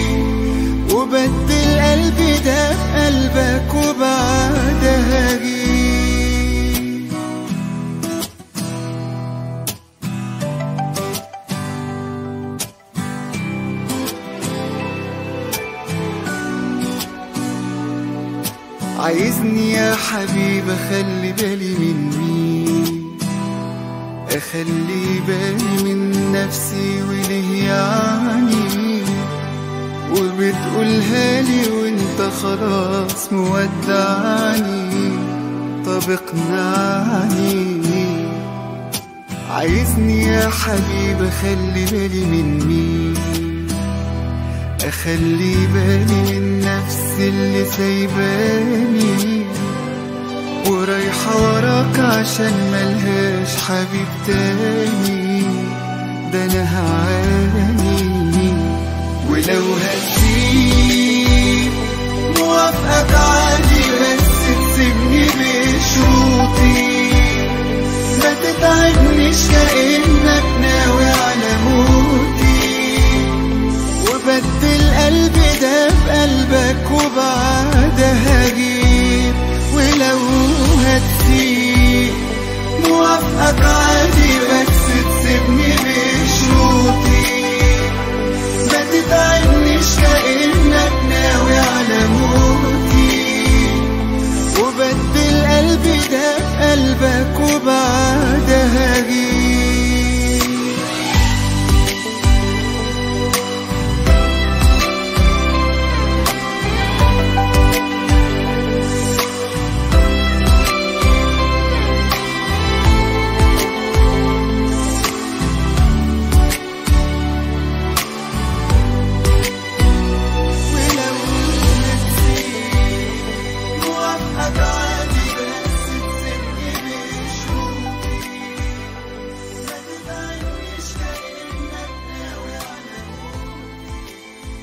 Speaker 1: وبدل قلبي ده قلبك وبعدها هجيب عايزني يا حبيب اخلي بالي من مين اخلي بالي من نفسي وليه يعني وبتقولها لي وانت خلاص مودعني طب اقنعني عايزني يا حبيب اخلي بالي من مين اخلي بالي من نفسي اللي سايباني ورايحة وراك عشان ملهاش حبيب تاني ده انا هعاني ولو هسيب موافقك عادي بس تسيبني بشروطي ما تتعبنيش كأنك ناوي على موتي وبدل قلبي ده بقلبك وبعدها هجيب ولو هتسيب موافقك عادي بس تسيبني بشروطي ما تتعبنيش كأنك ناوي على موتي وبدل قلبي ده بقلبك وبعدها هجيب ولو نسيت موافقك عادي بس تسيبني بشروطي ما تتعبنيش كأنك ناوي على موتي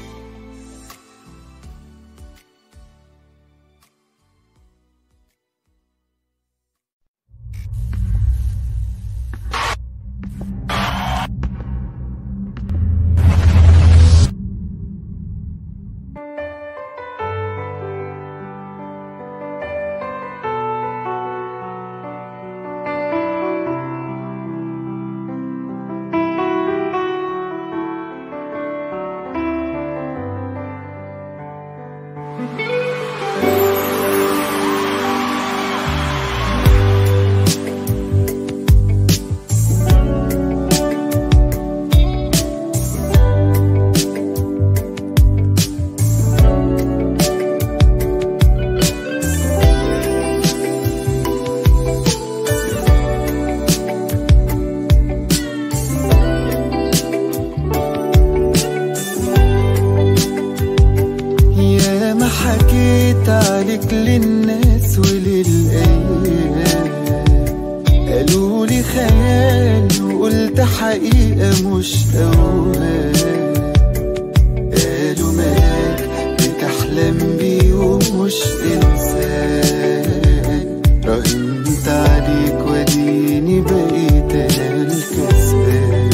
Speaker 1: يا ما حكيت عليك للناس وللأيام قالوا لي خيال وقلت حقيقة مش أوهام قالوا ملاك بتحلم بيه ومش إنسان راهنت عليك وديني بقيت أنا الكسبان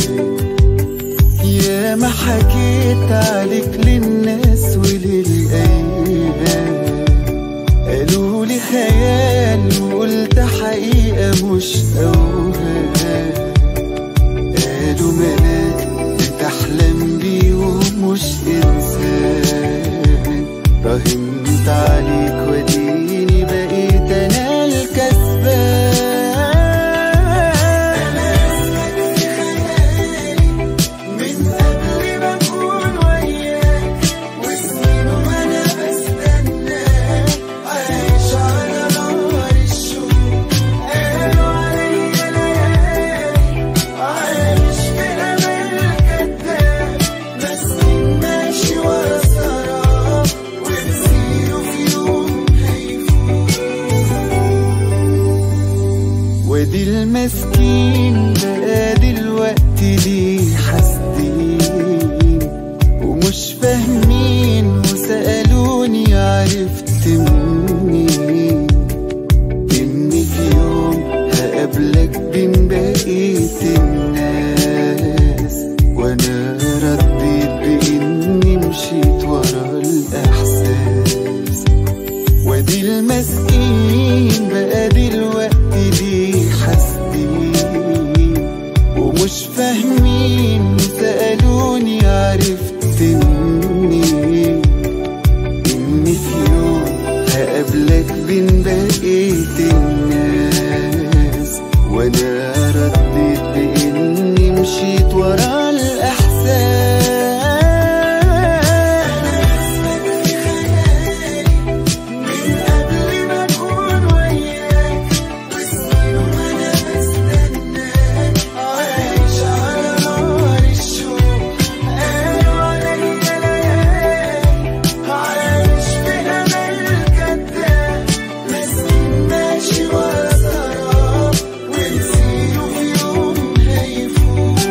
Speaker 1: يا ما حكيت عليك للناس وللأيام قالوا لي خيال وقلت حقيقة مش أوهام قالوا ملاك بتحلم بيه ومش إنسان راهنت عليك وديني بقيت أنا الكسبان أنا اسمك في خيالي من قبل ما أكون وياك وسنين وأنا بستناك عايش على نار الشوق قالوا عليا ليالي عايش وانا رديت باني مشيت ورا الاحساس وادي المسكين بقى دلوقتي ليه حاسدين ومش فاهمين سألوني عرفت منين إني في يوم هقابلك بين بقية الناس وأنا رديت بإني مشيت ورا الإحساس من قبل ما أكون وياك وسنين وأنا بستناك عايش على نار الشوق قالوا عليا ليالي عايش في أمل كداب مسكين ماشي ورا سراب ونسيله في يوم هيفوت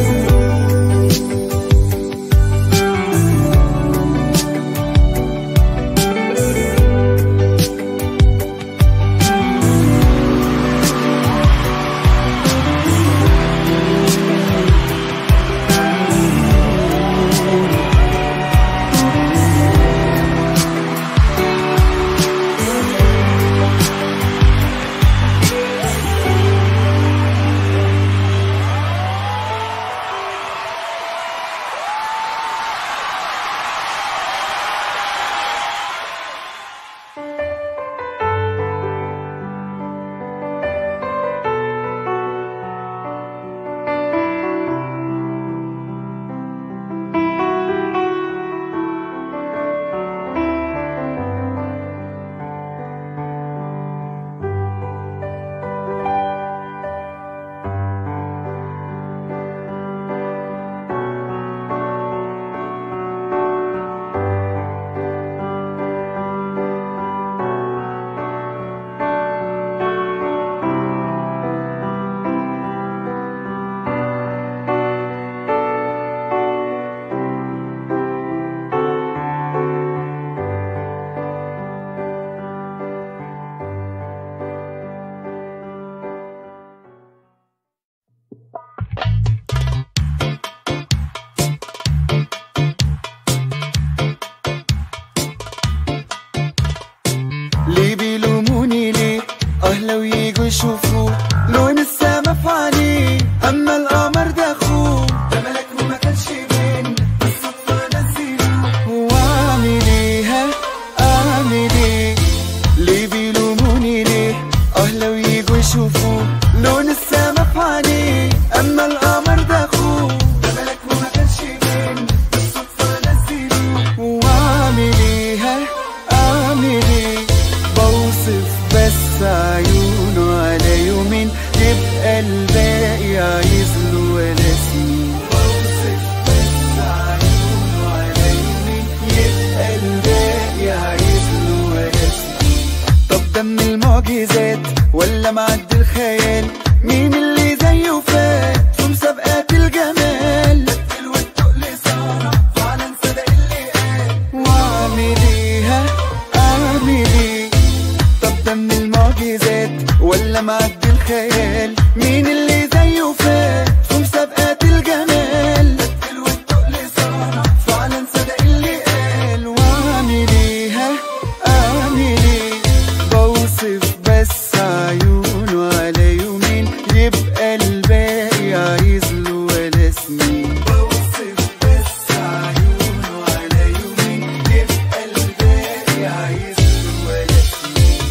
Speaker 1: ليه بيلوموني ليه اه لو يجوا يشوفوا لون السما في عينيه اما القمر ده اخوه ده ملك وما كانش بين بالصدفه نزلوه واعمل ايه ها اعمل ايه ليه بيلوموني ليه اه لو يجوا يشوفوا لون السما في عينيه اما القمر ده اخوه ده ملك وما كانش بين بالصدفه نزلوه واعمل ايه ها اعمل ايه بوصف بس عيونه على يومين يبقى الباقي عايز له ولا سنين بوصف بس عيونه على يومين يبقى الباقي عايز له ولا سنين طب ده من المعجزات ولا معدي الخيال مين اللي زيه فات في مسابقات الجمال التقل والتقل صار فعلا صدق اللي قال واعمل ايه ها اعمل ايه طب ده من المعجزات ولا معدي الخيال مين اللي زيه فات في مسابقات الجمال التقل والتقل صار فعلا صدق اللي قال واعمل ايه ها اعمل ايه بوصف بس عيونه على يومين يبقى الباقي عايز له ولا سنين بوصف بس عيونه على يومين يبقى الباقي عايز له ولا سنين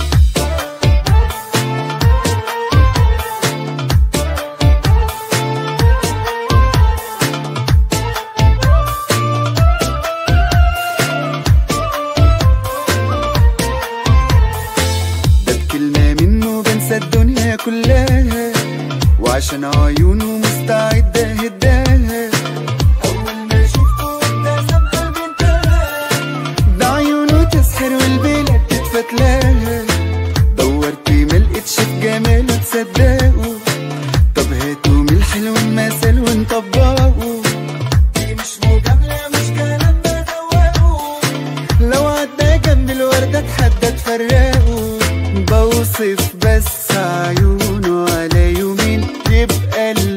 Speaker 1: ده بكلمة منه بنسى الدنيا كلها وعشان عيونه مستعد اهداها أول ما شفته ابتسم قلبي انتهى ده عيونه تسحر والبلاد تتفتلاها دورت ملقتش في جماله تصدقه طب هاتوا من الحلو المثل ونطبقه دي مش مجاملة مش كلام بدوقه لو عدى جنب الوردة اتحدى تفرقه بوصف بس عيونه على يومين يبقى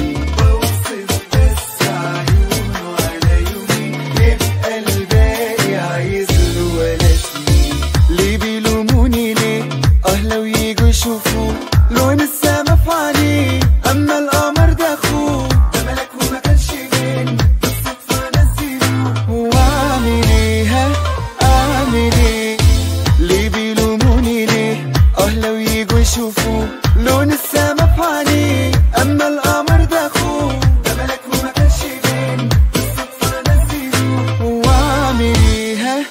Speaker 1: بوصف بس عيونه على يومين يبقى الباقي عايز له ولا سنين ليه بيلوموني ليه اه لو يجوا يشوفوا لون السما في عينيه اما القمر ده اخوه ده ملك وما كانش بين بالصدفه نزلوه واعمل ايه ها اعمل ايه ليه بيلوموني ليه اه لو يجوا يشوفوا لون السما في عينيه اما القمر ده اخوه ده ملك وما كانش بين بالصدفه نزلوه واعمل ايه ها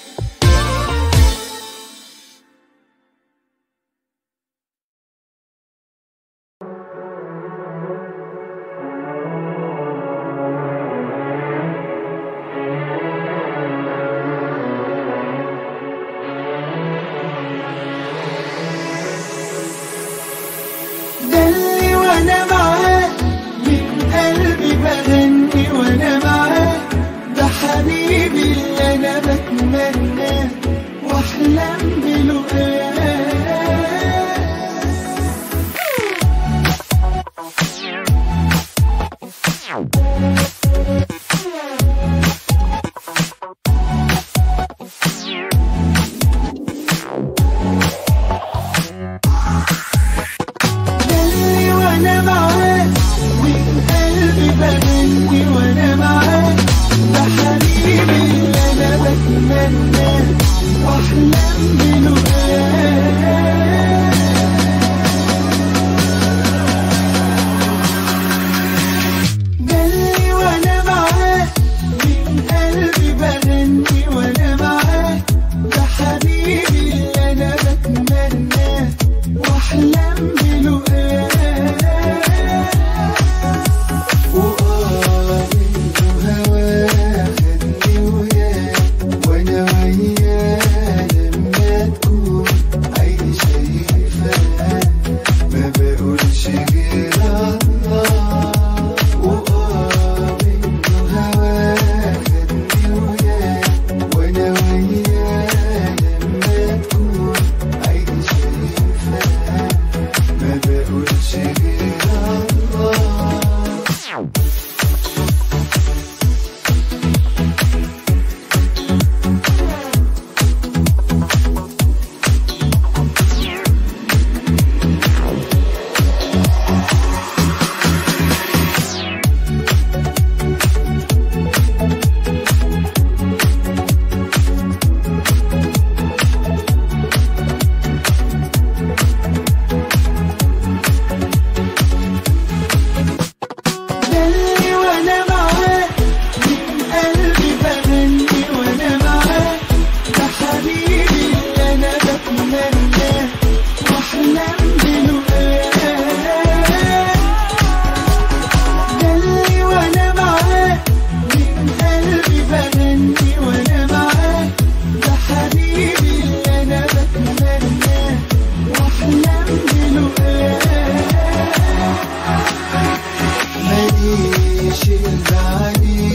Speaker 1: دلي وانا معاه من قلبي بغني وانا معاه ده حبيبي اللي انا بتمناه واحلم بلقاه دلي وانا معاه من قلبي بغني وانا معاه ده حبيبي اللي انا بتمناه واحلم بلقاه دلي وانا معاه من قلبي بغني وانا معاه ده حبيبي اللي انا بتمناه واحلم بلقاه وآه منه هواه خدني وياه وانا وياه لما تكون عيني شايفاه ما بقولش غير الله وآه منه هواه خدني وياه وانا وياه لما تكون عيني شايفاه ما بقولش غير الله دلي وانا معاه من قلبي بغني وانا معاه ده حبيبي اللي انا بتمناه واحلم بلقاه دلي وانا معاه من قلبي بغني وانا معاه ده حبيبي اللي انا بتمناه واحلم بلقاه ماليش البعدي